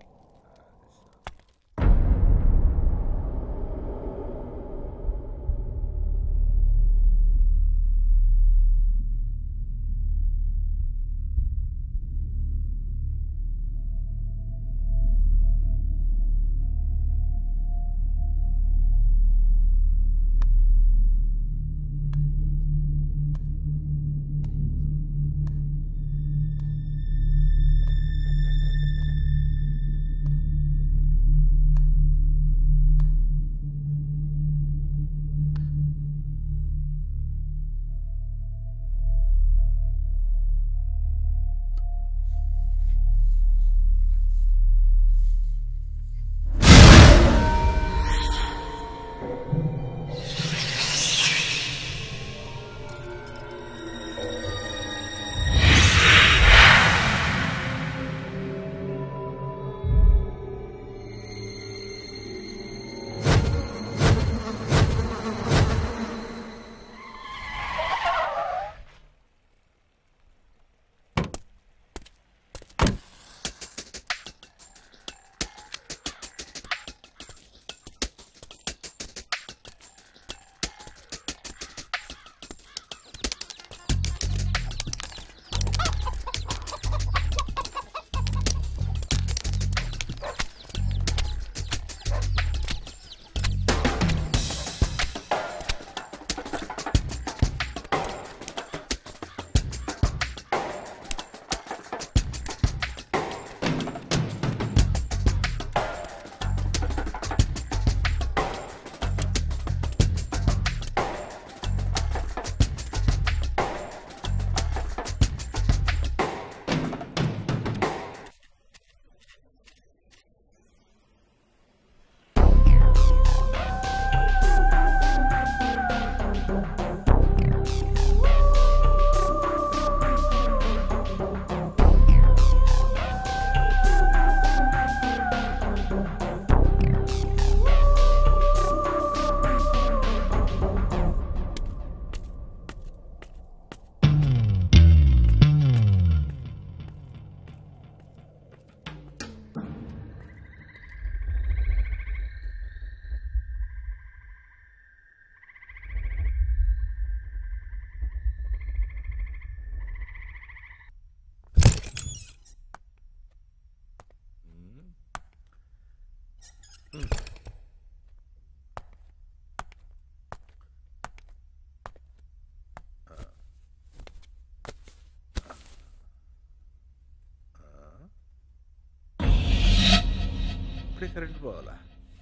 ఇప్పుడే కరెంట్ పోవాలా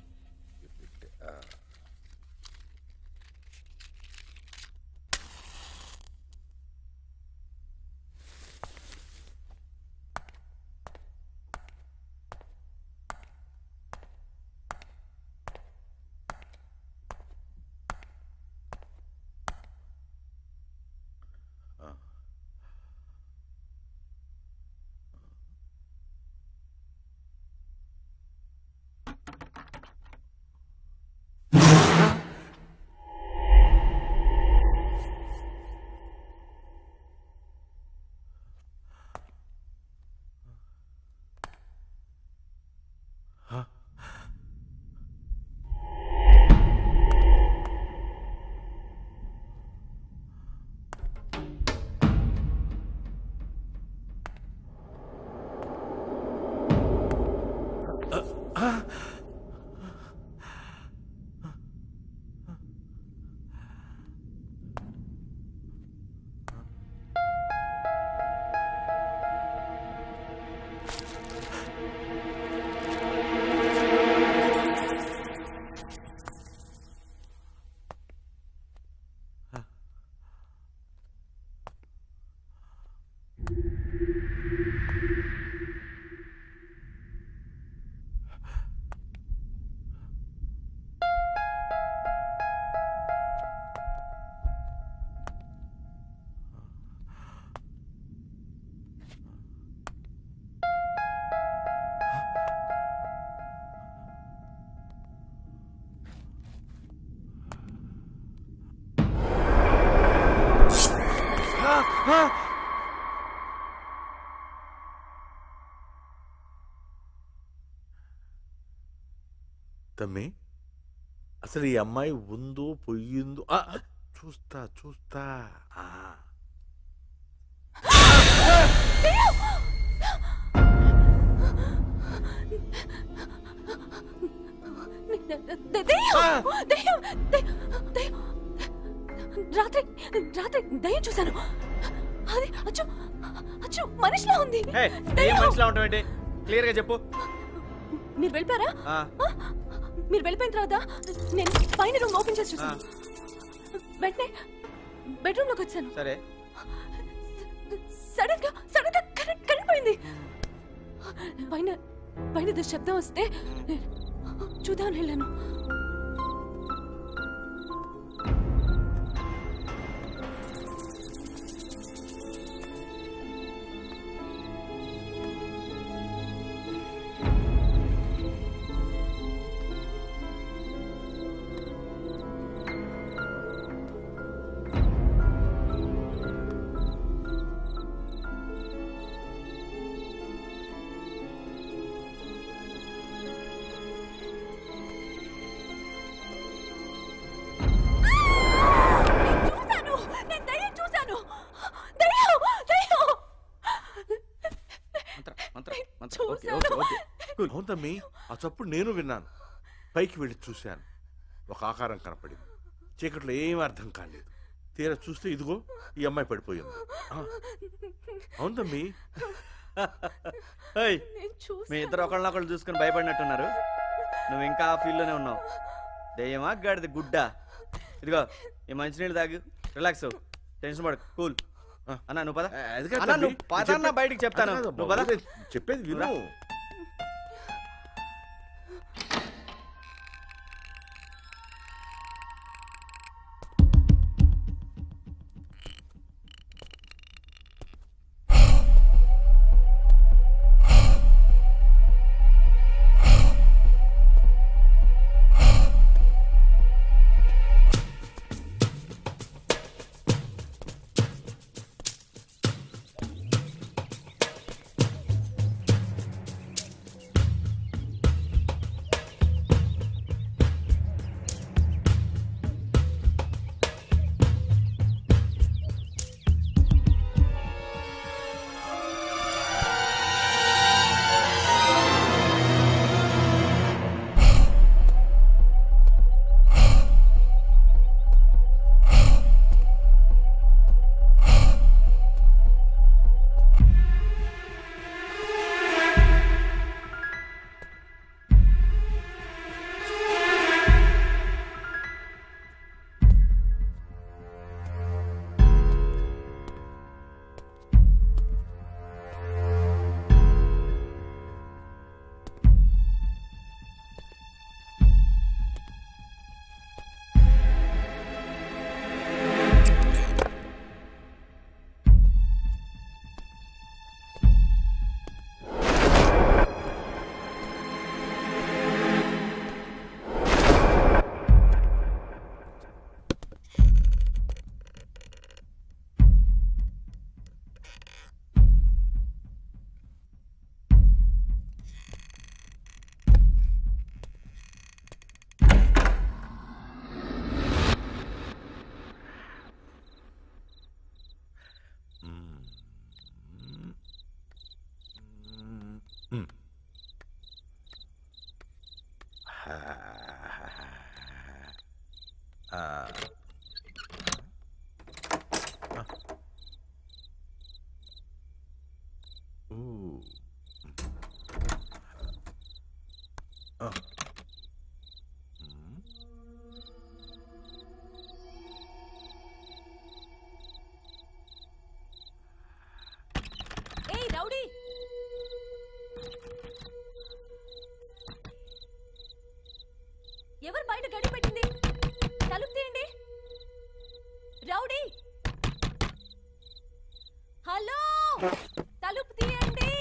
ఆ. తమ్మి అసలు ఈ అమ్మాయి ఉందో పొయ్యిందో ఆ, చూస్తా చూస్తా ఆ. దెయ్యం! దెయ్యం! దెయ్యం! దెయ్యం! రాత్రి రాత్రి దయ్యం చూశాను అది అచ్చు అచ్చు మనిషిలా ఉంది హే ఏం మనిషిలా ఉంటావు ఏంటి క్లియర్ గా చెప్పు మీరు వెళ్ళిపోయారా ఆ, మీరు వెళ్ళిపోయిన తర్వాత నేను పైన రూమ్ ఓపెన్ చేసి చూసాను వెంటనే బెడ్రూమ్ లోకి వచ్చాను సరే సడన్ గా సడన్ గా కరెంట్ కరెంట్ పోయింది పైన పైన ఏదో శబ్దం వస్తే చూద్దామని వెళ్ళాను చూశాను నేను దయ్యం చూశాను దయ్యం దయ్యం మంత్రం మంత్రం ఓకే ఓకే ఓకే అవును తమ్మి ఆ చప్పుడు నేను విన్నాను పైకి వెళ్ళి చూశాను ఒక ఆకారం కనపడింది చీకట్లో ఏం అర్థం కాలేదు తీరా చూస్తే ఇదిగో ఈ అమ్మాయి పడిపోయింది ఆ, అవును తమ్మి ఏయ్, మీ ఇద్దరు ఒకళ్ళనొకళ్ళు చూసుకుని భయపడినట్టున్నారు నువ్వు ఇంకా ఆ ఫీల్డ్లోనే ఉన్నావు దెయ్యమా గాడిది గుడ్డ ఇదిగో ఈ మంచినీళ్ళు తాగు రిలాక్స్ టెన్షన్ పడకు కూల్ అన్న నువ్వు పద అది కాదు అన్న తమ్మి, నువ్వు పద అన్న చెప్పే- బయటికి చెప్తాను అది కాదు, నువ్వు పద బాబు, చెప్పేది విను రా. ఆ. ఊ. ఆ. ఏయ్ రౌడీ ఎవరు బయట గడి పెట్టింది తలుపు తీయండి రౌడీ హలో తలుపు తీయండి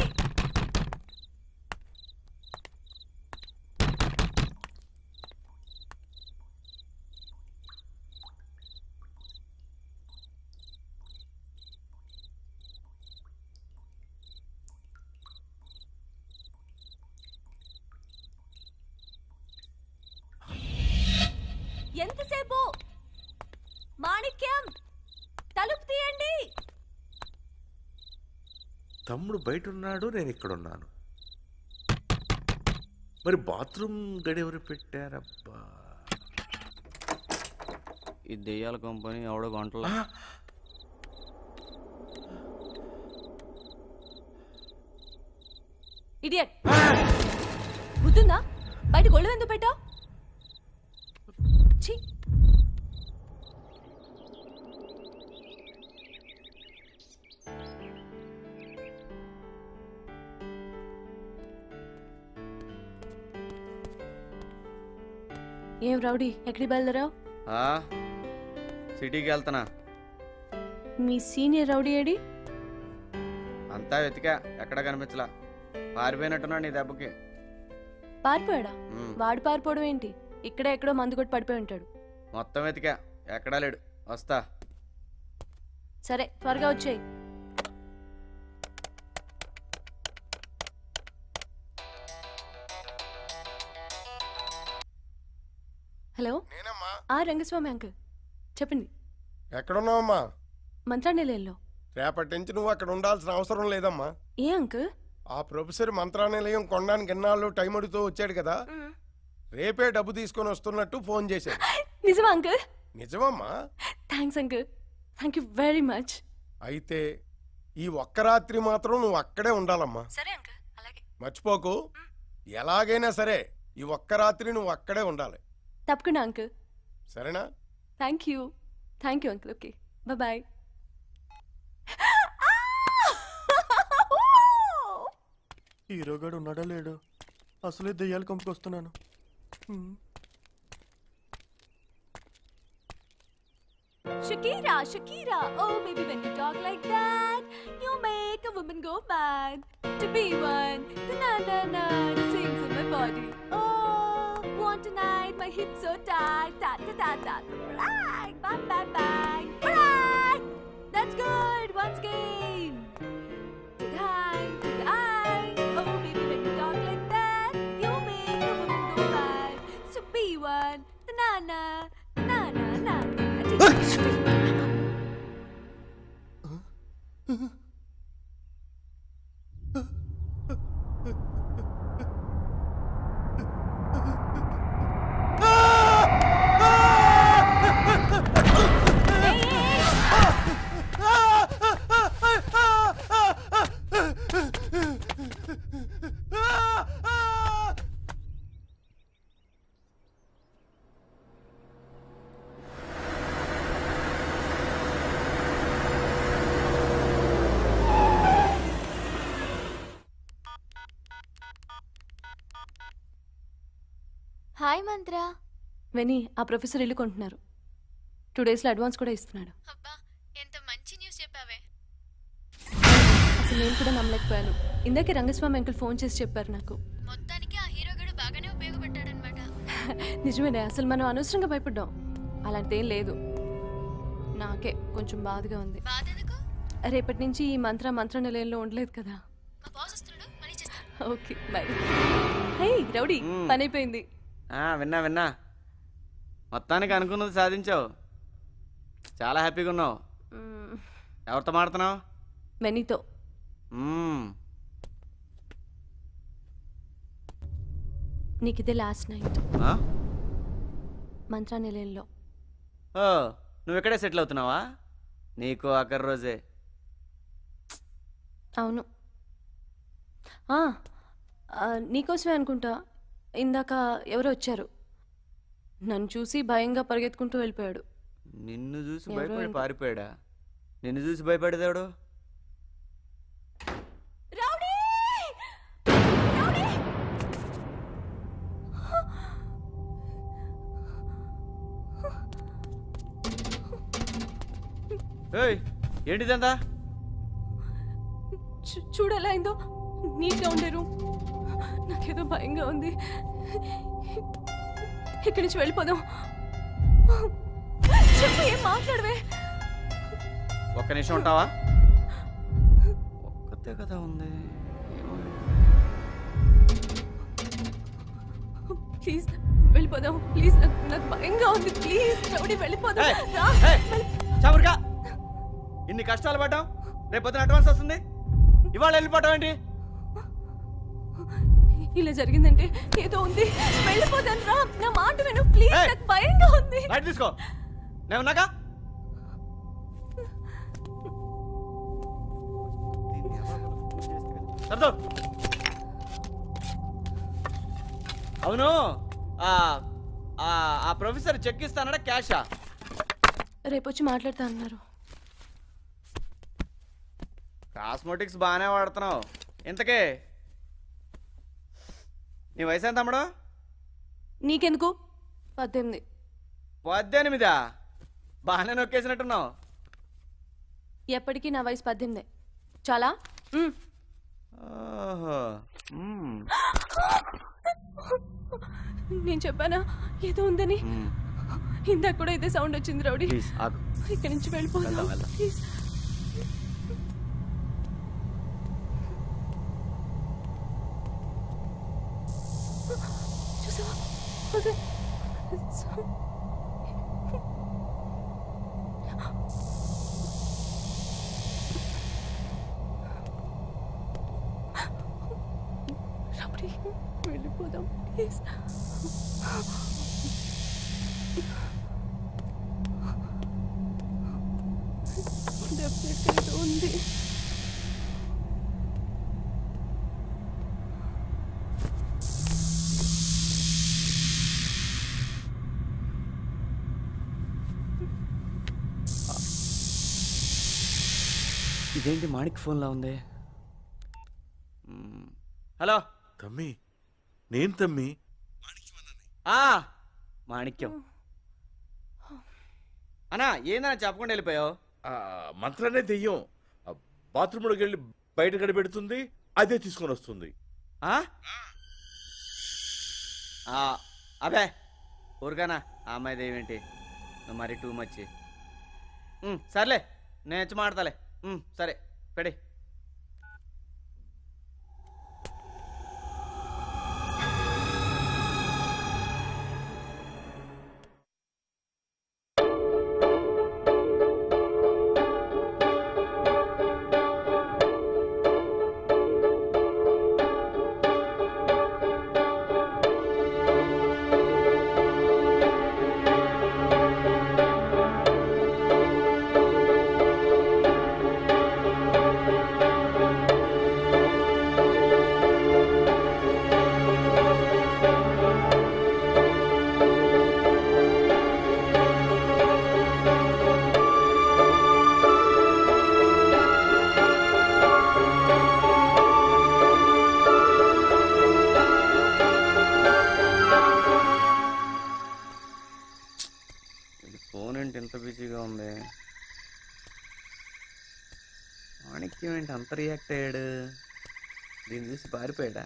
తమ్ముడు బయట ఉన్నాడు నేను ఇక్కడ ఉన్నాను మరి బాత్రూమ్ గడెవరు పెట్టారబ్బా ఈ దెయ్యాల కంపెనీ ఎవడో గంటల ఇడియట్ బుద్ధుందా బయట గొడవ ఎందుకు పెట్టావు ఛీ ఏం రౌడీ ఎక్కడికి బయలుదేరావు ఆ, సిటీకి వెళ్తున్నా మీ సీనియర్ రౌడీ ఏడి అంతా వెతికా ఎక్కడ కనిపించలా పారిపోయినట్టున్నాడు నీ దెబ్బకి పారిపోయాడా మ్. వాడు పారిపోవడం ఏంటి ఇక్కడే ఎక్కడో మందు కొట్టి పడిపోయి ఉంటాడు మొత్తం వెతికా ఎక్కడా లేడు వస్తా సరే త్వరగా వచ్చేయి హలో ఆ రంగస్వామి అంకుల్ చెప్పండి ఎక్కడున్నావమ్మా మంత్రానిలయంలో రేపటి నుంచి నువ్వు అక్కడ ఉండాల్సిన అవసరం లేదమ్మా ఏ అంకుల్ ఆ ప్రొఫెసర్ మంత్రానిలయం కొనడానికి ఎన్నాళ్ళు టైం అడుగుతూ వచ్చాడు కదా రేపే డబ్బు తీసుకొని వస్తున్నట్టు ఫోన్ చేశాడు నిజమా అంకుల్ నిజమమ్మా thanks uncle thank you very much అయితే ఈ ఒక్క రాత్రి మాత్రం నువ్వు అక్కడే ఉండాలమ్మా సరే అంకుల్ అలాగే మర్చిపోకు ఎలాగైనా సరే ఈ ఒక్క రాత్రి నువ్వు అక్కడే ఉండాలి తప్పకుండా అంకుల్ సరేనా thank you thank you uncle okay bye హీరోగాడు ఉన్నాడా లేడు అసలే దెయ్యాలు కంపుకొస్తున్నాను హ్మ్. Shakira, Shakira, oh baby, when you talk like that, you make a woman go mad. To be one, the na na na, the sings in my body. Oh, want tonight, my hips so tight, ta ta ta ta, bang, bang, bang, bang, bang. That's good, once again. Tonight, tonight, oh baby, when you talk like that, you make a woman go mad. So be one, the na na, the na na na. Hi మంత్ర వెని ఆ ప్రొఫెసర్ ఇల్లు కొంటున్నారు టూ డేస్లో అడ్వాన్స్ కూడా ఇస్తున్నాడు అబ్బా ఎంత మంచి న్యూస్ చెప్పావే అసలు నేను కూడా నమ్మలేకపోయాను ఇందాకే రంగస్వామి అంకుల్ ఫోన్ చేసి చెప్పారు నాకు మొత్తానికి ఆ హీరోగాడు బాగానే ఉపయోగపడ్డాడనమాట నిజమేనే అసలు మనం అనవసరంగా భయపడ్డాం అలాంటిదేం లేదు నాకే కొంచెం బాధగా ఉంది రేపటి నుంచి ఈ మంత్ర మంత్ర నిలయంలో ఉండలేదు కదా మా బాస్ వస్తున్నాడు మళ్ళీ చేస్తాను ఓకే బై హే రౌడీ పని అయిపోయింది ఆ, విన్నా విన్నా మొత్తానికి అనుకున్నది సాధించావు చాలా హ్యాపీగా ఉన్నావు మ్మ్. ఎవరితో మాడుతున్నావు వెనీతో మ్మ్. నీకు ఇదే లాస్ట్ నైట్ ఆ? మంత్రా నిలయంలో ఓ నువ్వు ఇక్కడే సెటిల్ అవుతున్నావా నీకు ఆఖరి రోజే అవును ఆ, ఆ, నీకోసమే అనుకుంటా ఇందాక ఎవరో వచ్చారు నన్ను చూసి భయంగా పరిగెత్తుకుంటూ వెళ్ళిపోయాడు నిన్ను చూసి ఎవరో భయపడి ఏంటో. పారిపోయాడా నిన్ను చూసి భయపడేదేవాడు ఏయ్ ఏంటిదంతా చూ- చూడు ఎలా అయిందో నీట్గా ఉండే రూమ్ నాకేదో భయంగా ఉంది ఇక్కడి నుంచి వెళ్ళిపోదాం చెప్పు ఏం మాట్లాడవే ఒక్క నిమిషం ఉంటావా ఒక్కతే కదా ఉంది ప్లీజ్ వెళ్ళిపోదాం ప్లీజ్ నాకు నాకు భయంగా ఉంది ప్లీజ్ రౌడీ వెళ్ళిపోదాం ఏయ్, రా. ఏయ్, చవరిగా ఇన్ని కష్టాలు పడ్డాం రేపు పొద్దున అడ్వాన్స్ వస్తుంది ఇవాళ వెళ్ళిపోవటం ఏంటి ఇలా జరిగిందంటే ఏదో ఉంది వెళ్ళిపోతాను రా నా మాట విను ప్లీజ్ నాకు భయంగా ఉంది లైట్ తీసుకో నేను ఉన్నాగా సర్దు అవును ఆ ఆ ఆ ప్రొఫెసర్ చెక్ ఇస్తానడా క్యాషా రేపు వచ్చి మాట్లాడతా అన్నారు కాస్మోటిక్స్ బాగానే వాడుతున్నావు ఇంతకే నీ వయసు ఎంత తమ్ముడు నీకెందుకు పద్దెనిమిది పద్దెనిమిదా బాగానే నొక్కేసినట్టున్నావు ఎప్పటికీ నా వయసు పద్దెనిమిది చాలా మ్. ఓహో మ్మ్. నేను చెప్పానా ఏదో ఉందని మ్మ్. ఇందాక కూడా ఇదే సౌండ్ వచ్చింది రౌడీ ప్లీజ్ ఆగు ఇక్కడి నుంచి వెళ్ళిపోదాం వెళ్దాం, వెళ్దాం. ప్లీజ్ చూసావా అదే సౌండ్. రౌడీ వెళ్ళిపోదాం ప్లీజ్ డెఫినెట్గా ఏదో ఉంది ఇదేంటి మాణిక్ ఫోన్లా ఉంది మ్మ్. హలో తమ్మి నేను తమ్మి ఆ మాణిక్యం అన్నా ఏందన్నా చెప్పకుండా వెళ్ళిపోయావు ఆ, మంత్రానే దెయ్యం ఆ, బాత్రూంలోకి వెళ్ళి బయట గడిపెడుతుంది అదే తీసుకొని వస్తుంది ఆ? ఆ, అబే ఊరికానా ఆ అమ్మాయి దేవేంటి నువ్వు మరీ టూ మచ్ ఉమ్, సర్లే నేను వచ్చి మాడతాలే ఉమ్, సరే పెడి ఇది ఫోన్ ఏంటి ఎంత బిజీగా ఉంది మాణిక్యం ఏంటి అంత రియాక్ట్ అయ్యాడు దీన్ని చూసి పారిపోయాడా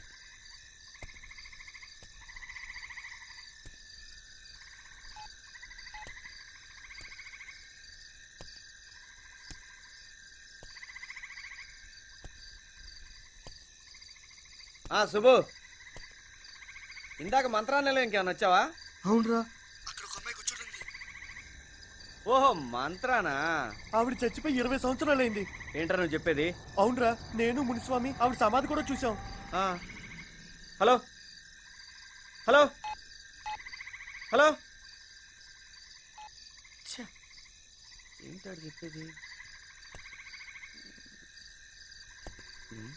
ఆ సుబ్బు ఇందాక మంత్రాలయంలో ఇంకేమన్నా వచ్చావా అవునరా ఓహో మంత్రానా ఆవిడ చచ్చిపోయి ఇరవై సంవత్సరాలైంది ఏంట్రా నువ్వు చెప్పేది అవునరా నేను మునిస్వామి ఆవిడ సమాధి కూడా చూసాం హలో హలో హలో ఛ, ఏంటాడు చెప్పేది ఉమ్.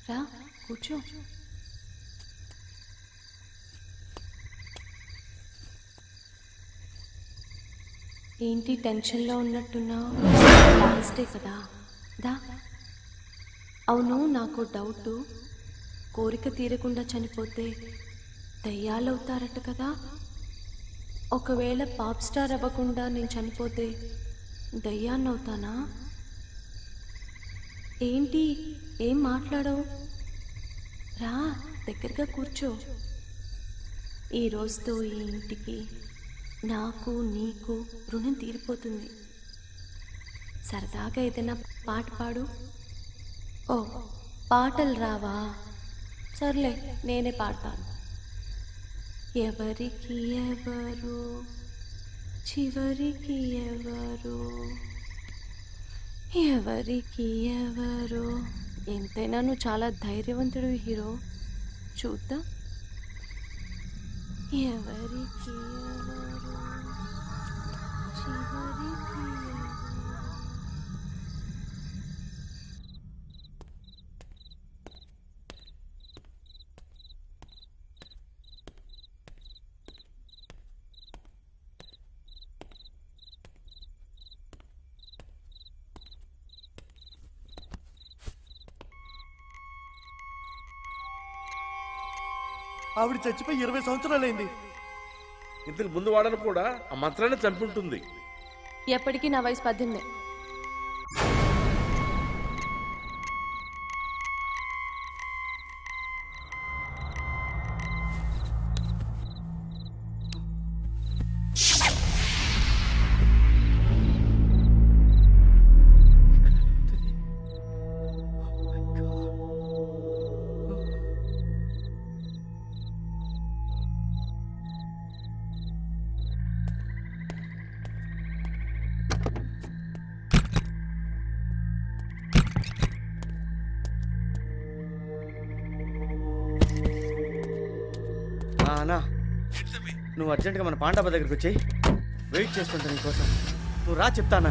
రా కూర్చో ఏంటి టెన్షన్లో ఉన్నట్టున్నావు లాస్ట్ డే కదా దా అవును నాకు డౌట్ కోరిక తీరకుండా చనిపోతే దయ్యాలవుతారట కదా ఒకవేళ పాప్ స్టార్ అవ్వకుండా నేను చనిపోతే దయ్యాన్ని అవుతానా ఏంటి ఏం మాట్లాడవు రా దగ్గరగా కూర్చో ఈ రోజుతో ఈ ఇంటికి నాకు నీకు రుణం తీరిపోతుంది సరదాగా ఏదైనా పాట పాడు ఓ పాటలు రావా సర్లే నేనే పాడతాను ఎవరికి ఎవరు చివరికి ఎవరు ఎవరికి ఎవరు ఎంతైనా నువ్వు చాలా ధైర్యవంతుడు హీరో చూద్దాం ఎవరికి ఎవరు చివరికి ఎవరు ఆవిడ చచ్చిపోయి ఇరవై సంవత్సరాలైంది ఇంతకు ముందు వాడను కూడా ఆ మంత్రాన్ని చంపుంటుంది ఎప్పటికీ నా వయసు పద్దెనిమిది ఆ, అన్నా నువ్వు అర్జెంటుగా మన పాండాబా దగ్గరికి వచ్చి వెయిట్ చేస్తుంటా నీకోసం నువ్వు రా చెప్తానా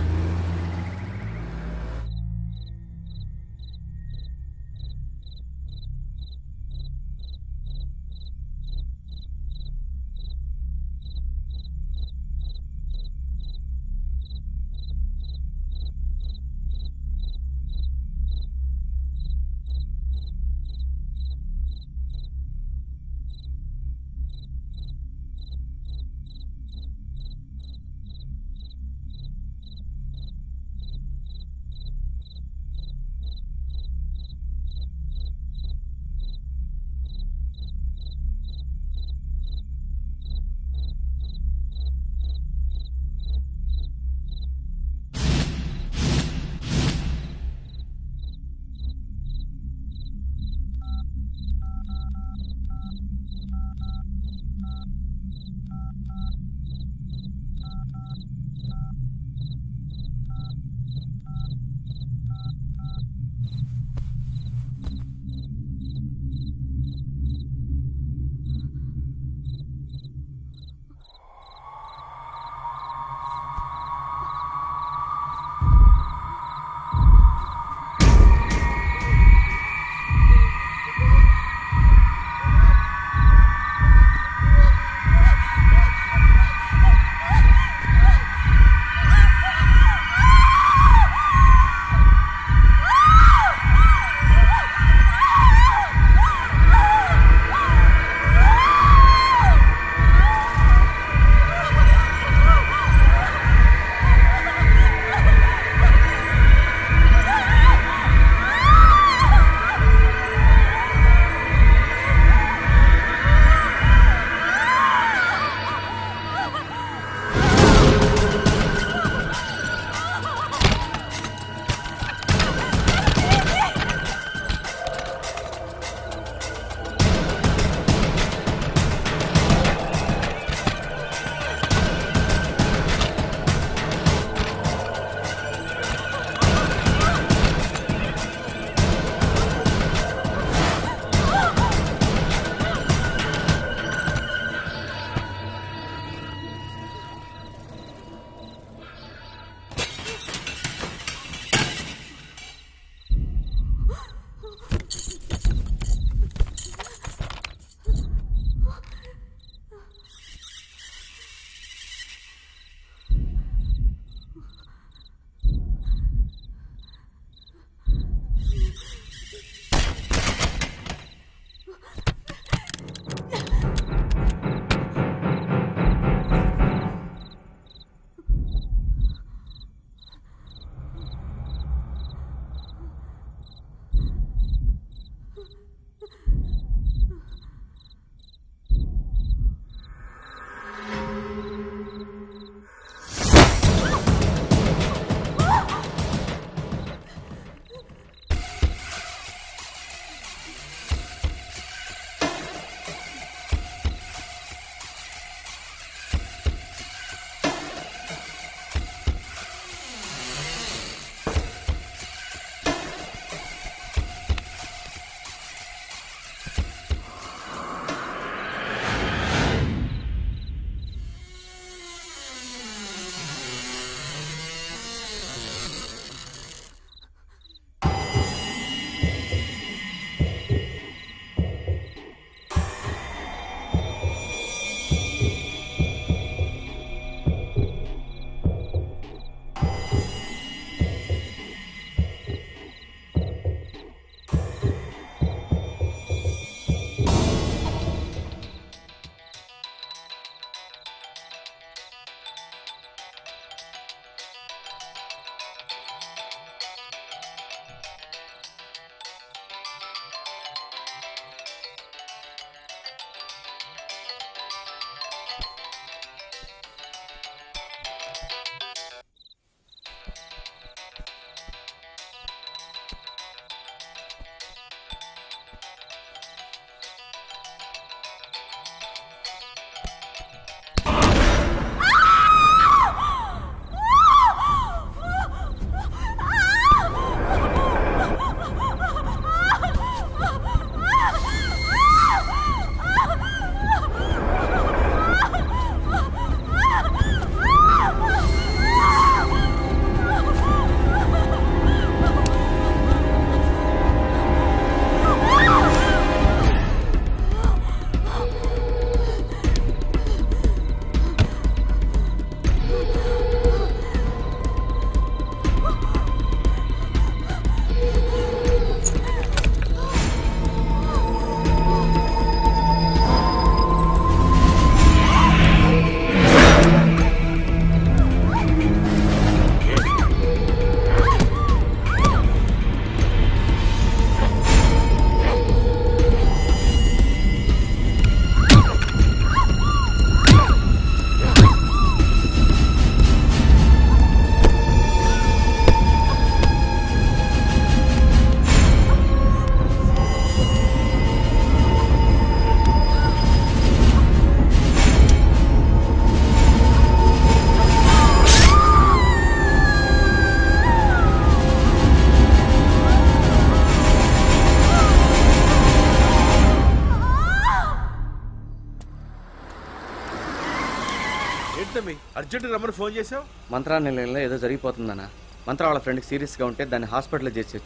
అర్జెంట్ రమ్మని ఫోన్ చేసావు మంత్రా నిలయంలో ఏదో జరిగిపోతుందన్న మంత్ర వాళ్ళ ఫ్రెండ్కి సీరియస్గా ఉంటే దాన్ని హాస్పిటల్లో చేర్చు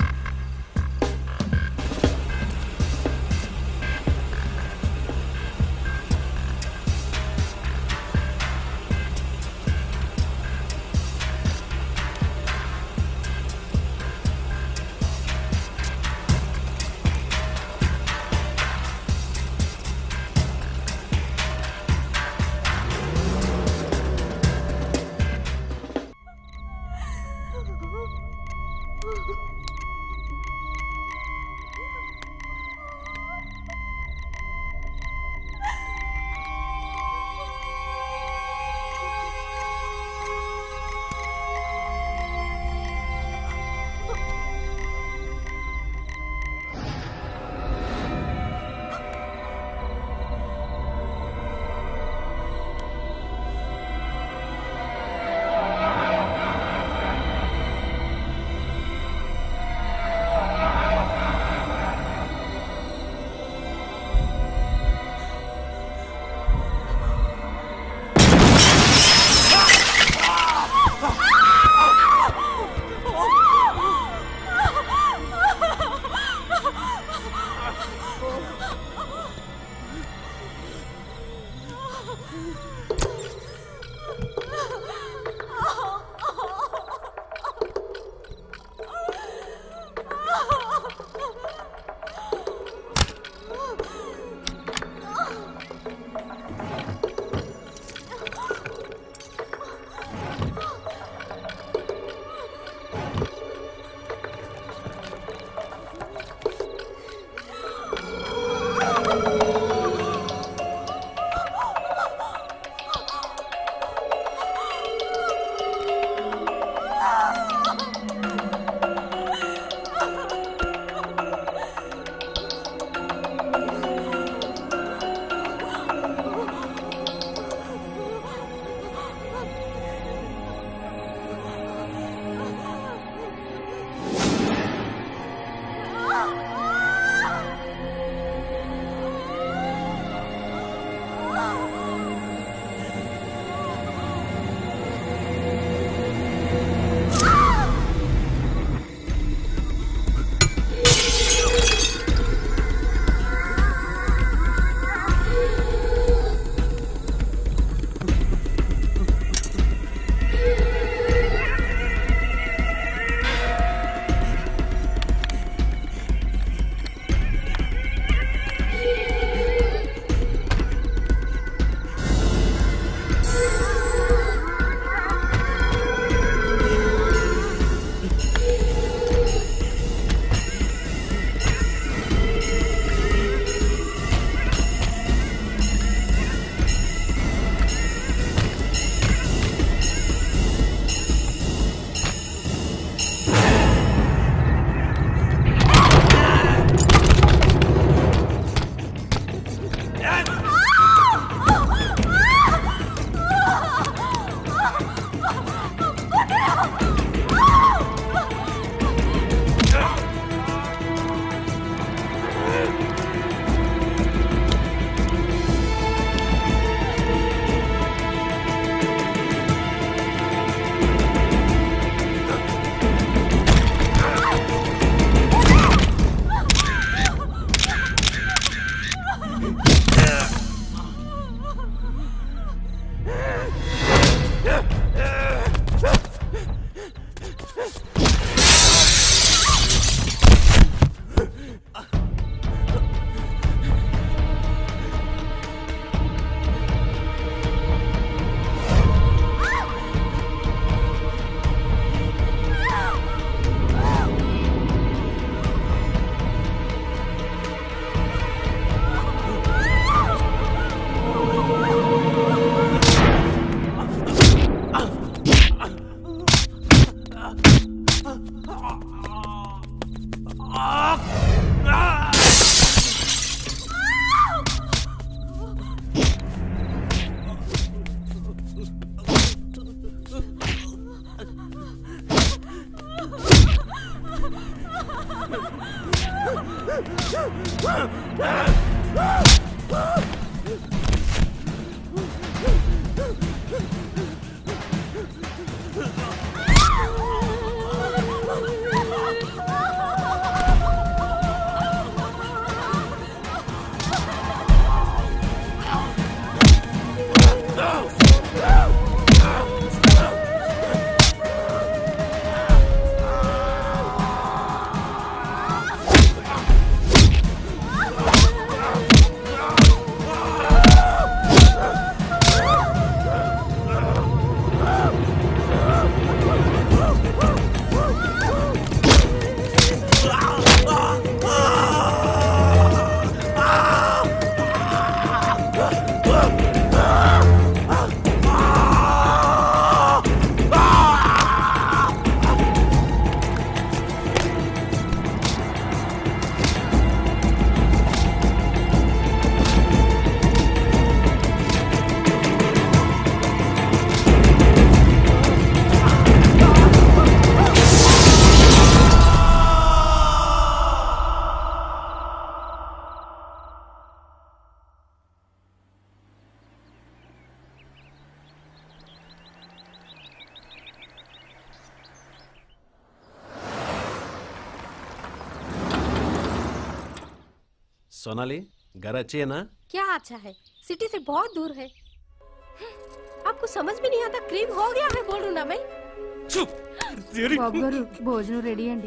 सोनाली घर अच्छी है ना क्या अच्छा है सिटी से बहुत दूर है आपको समझ में नहीं आता क्रीम हो गया है बोल रही ना मैं బాబు గారు భోజనం రెడీ అండి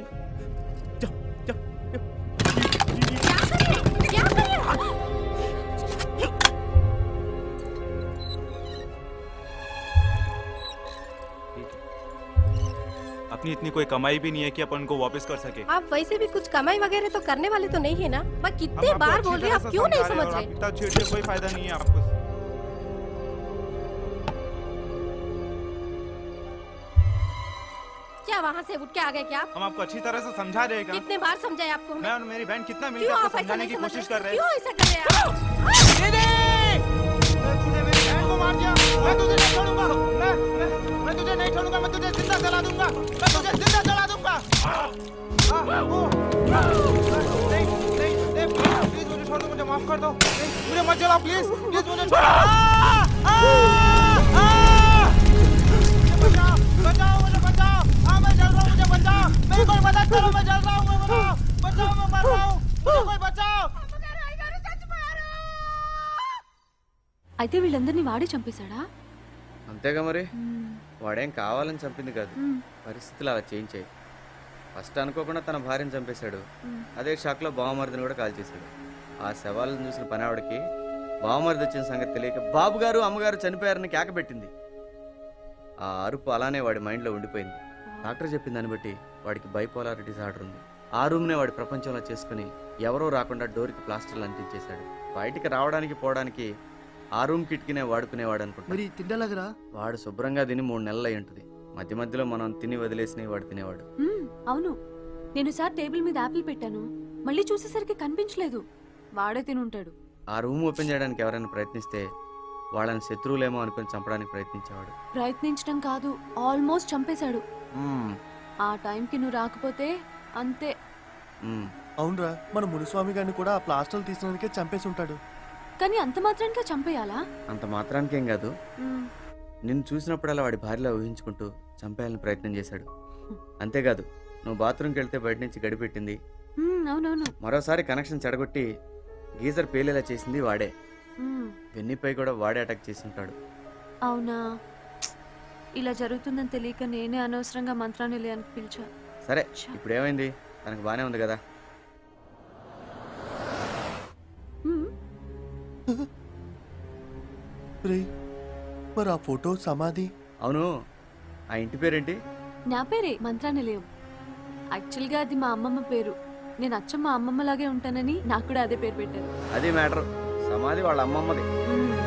अपनी इतनी कोई कमाई भी नहीं है कि अपन उनको वापस कर सके आप वैसे भी कुछ कमाई वगैरह तो करने वाले तो नहीं है ना मैं कितने हम आपको बार अच्छी बोल रही तरह हूँ आप से क्यों नहीं समझा समझ रहे हैं और रहे आप इतना छेड़ने कोई फायदा नहीं है आपको क्या वहाँ से उठ के आ गए क्या आप हम आपको अच्छी तरह से समझा रहे हैं क्या? कितने बार समझाए आपको मैं और मेरी बहन कितना मिलकर क्यों आपको आप ऐसा समझाने नहीं की समझ कोशिश रहे? कर रहे हैं क्यों ऐसा कर रहे हैं आप? तूने मेरी बहन को मार दिया मैं तुझे नहीं छोड़ूंगा मैं मैं मैं तुझे नहीं छोड़ूंगा मैं तुझे जिंदा जला दूंगा मैं तुझे जिंदा जला दूंगा आ, आ, ओ, आ, नहीं नहीं नहीं प्लीज मुझे छोड़ दो मुझे माफ कर दो नहीं, मुझे मत जलाओ प्लीज प्लीज मुझे छोड़ो आ, आ, आ, मुझे बचाओ बचाओ मुझे बचाओ हाँ मैं जल रहा हूँ मुझे बचाओ मेरी कोई मदद करो मैं जल रहा हूँ मैं बचाओ बचाओ मैं मर रहा हूँ मुझे कोई बचाओ అయితే వీళ్ళందరినీ వాడే చంపేశాడా అంతేగా మరి వాడేం కావాలని చంపింది కాదు మ్మ్. పరిస్థితులు అలా చేయించాయి ఫస్ట్ అనుకోకుండా తన భార్యను చంపేశాడు మ్మ్. అదే షాక్లో బావమరిదిని కూడా కాల్చేశాడు ఆ శవాలను చూసిన పనావిడకి బావమరిది వచ్చిన సంగతి తెలియక బాబు గారు అమ్మగారు చనిపోయారని కేకబెట్టింది ఆ అరుపు అలానే వాడి మైండ్లో ఉండిపోయింది డాక్టర్ చెప్పిన దాన్ని బట్టి వాడికి బైపోలారిటీ డిసార్డర్ ఉంది ఆ రూమ్నే వాడి ప్రపంచంలో చేసుకుని ఎవరో రాకుండా డోర్కి ప్లాస్టర్లు అంటించేశాడు బయటికి రావడానికి పోవడానికి ఆ రూమ్ కిటికీనే వాడుకునేవాడు అనుకుంటా మరి తిండలాగరా వాడు శుభ్రంగా తిని మూడు నెలలు అయి ఉంటుంది మధ్య మధ్యలో మనం తిని వదిలేసి వాడు తినేవాడు మ్మ్, అవును నేను సార్ టేబుల్ మీద యాపిల్ పెట్టాను మళ్ళీ చూసేసరికి కనిపించలేదు వాడే తినుంటాడు ఆ రూమ్ ఓపెన్ చేయడానికి ఎవరైనా ప్రయత్నిస్తే వాళ్ళని శత్రువులేమో అనుకుని చంపడానికి ప్రయత్నించేవాడు ప్రయత్నించడం కాదు ఆల్మోస్ట్ చంపేశాడు మ్మ్. ఆ టైంకి నువ్వు రాకపోతే అంతే మ్మ్. అవునరా మన మునుస్వామి గారిని కూడా ఆ ప్లాస్టర్లు తీసినందుకే చంపేసి ఉంటాడు కానీ అంత మాత్రానికే చంపేయాలా అంత మాత్రానికి ఏం కాదు మ్మ్. నిన్ను చూసినప్పుడల్లా వాడి భార్యలో ఊహించుకుంటూ చంపేయాలని ప్రయత్నం చేశాడు అంతేకాదు నువ్వు బాత్రూమ్కి వెళ్తే బయట నుంచి గడిపెట్టింది మ్మ్, అవునవును మరోసారి కనెక్షన్ చెడగొట్టి గీజర్ పేలేలా చేసింది వాడే మ్మ్, వెన్నిపై కూడా వాడే అటాక్ చేసి ఉంటాడు అవునా ఇలా జరుగుతుందని తెలియక నేనే అనవసరంగా మంత్రానిలయానికి పిలిచా సరే ఇప్పుడు ఏమైంది తనకు బానే ఉంది కదా రే మరి ఆ ఫోటో సమాధి అవును ఆ ఇంటి పేరేంటి నా పేరే మంత్రానిలయం యాక్చువల్గా అది మా అమ్మమ్మ పేరు నేను అచ్చం మా అమ్మమ్మలాగే ఉంటానని నాకు కూడా అదే పేరు పెట్టారు అది మ్యాటర్ సమాధి వాళ్ళ అమ్మమ్మది మ్మ్.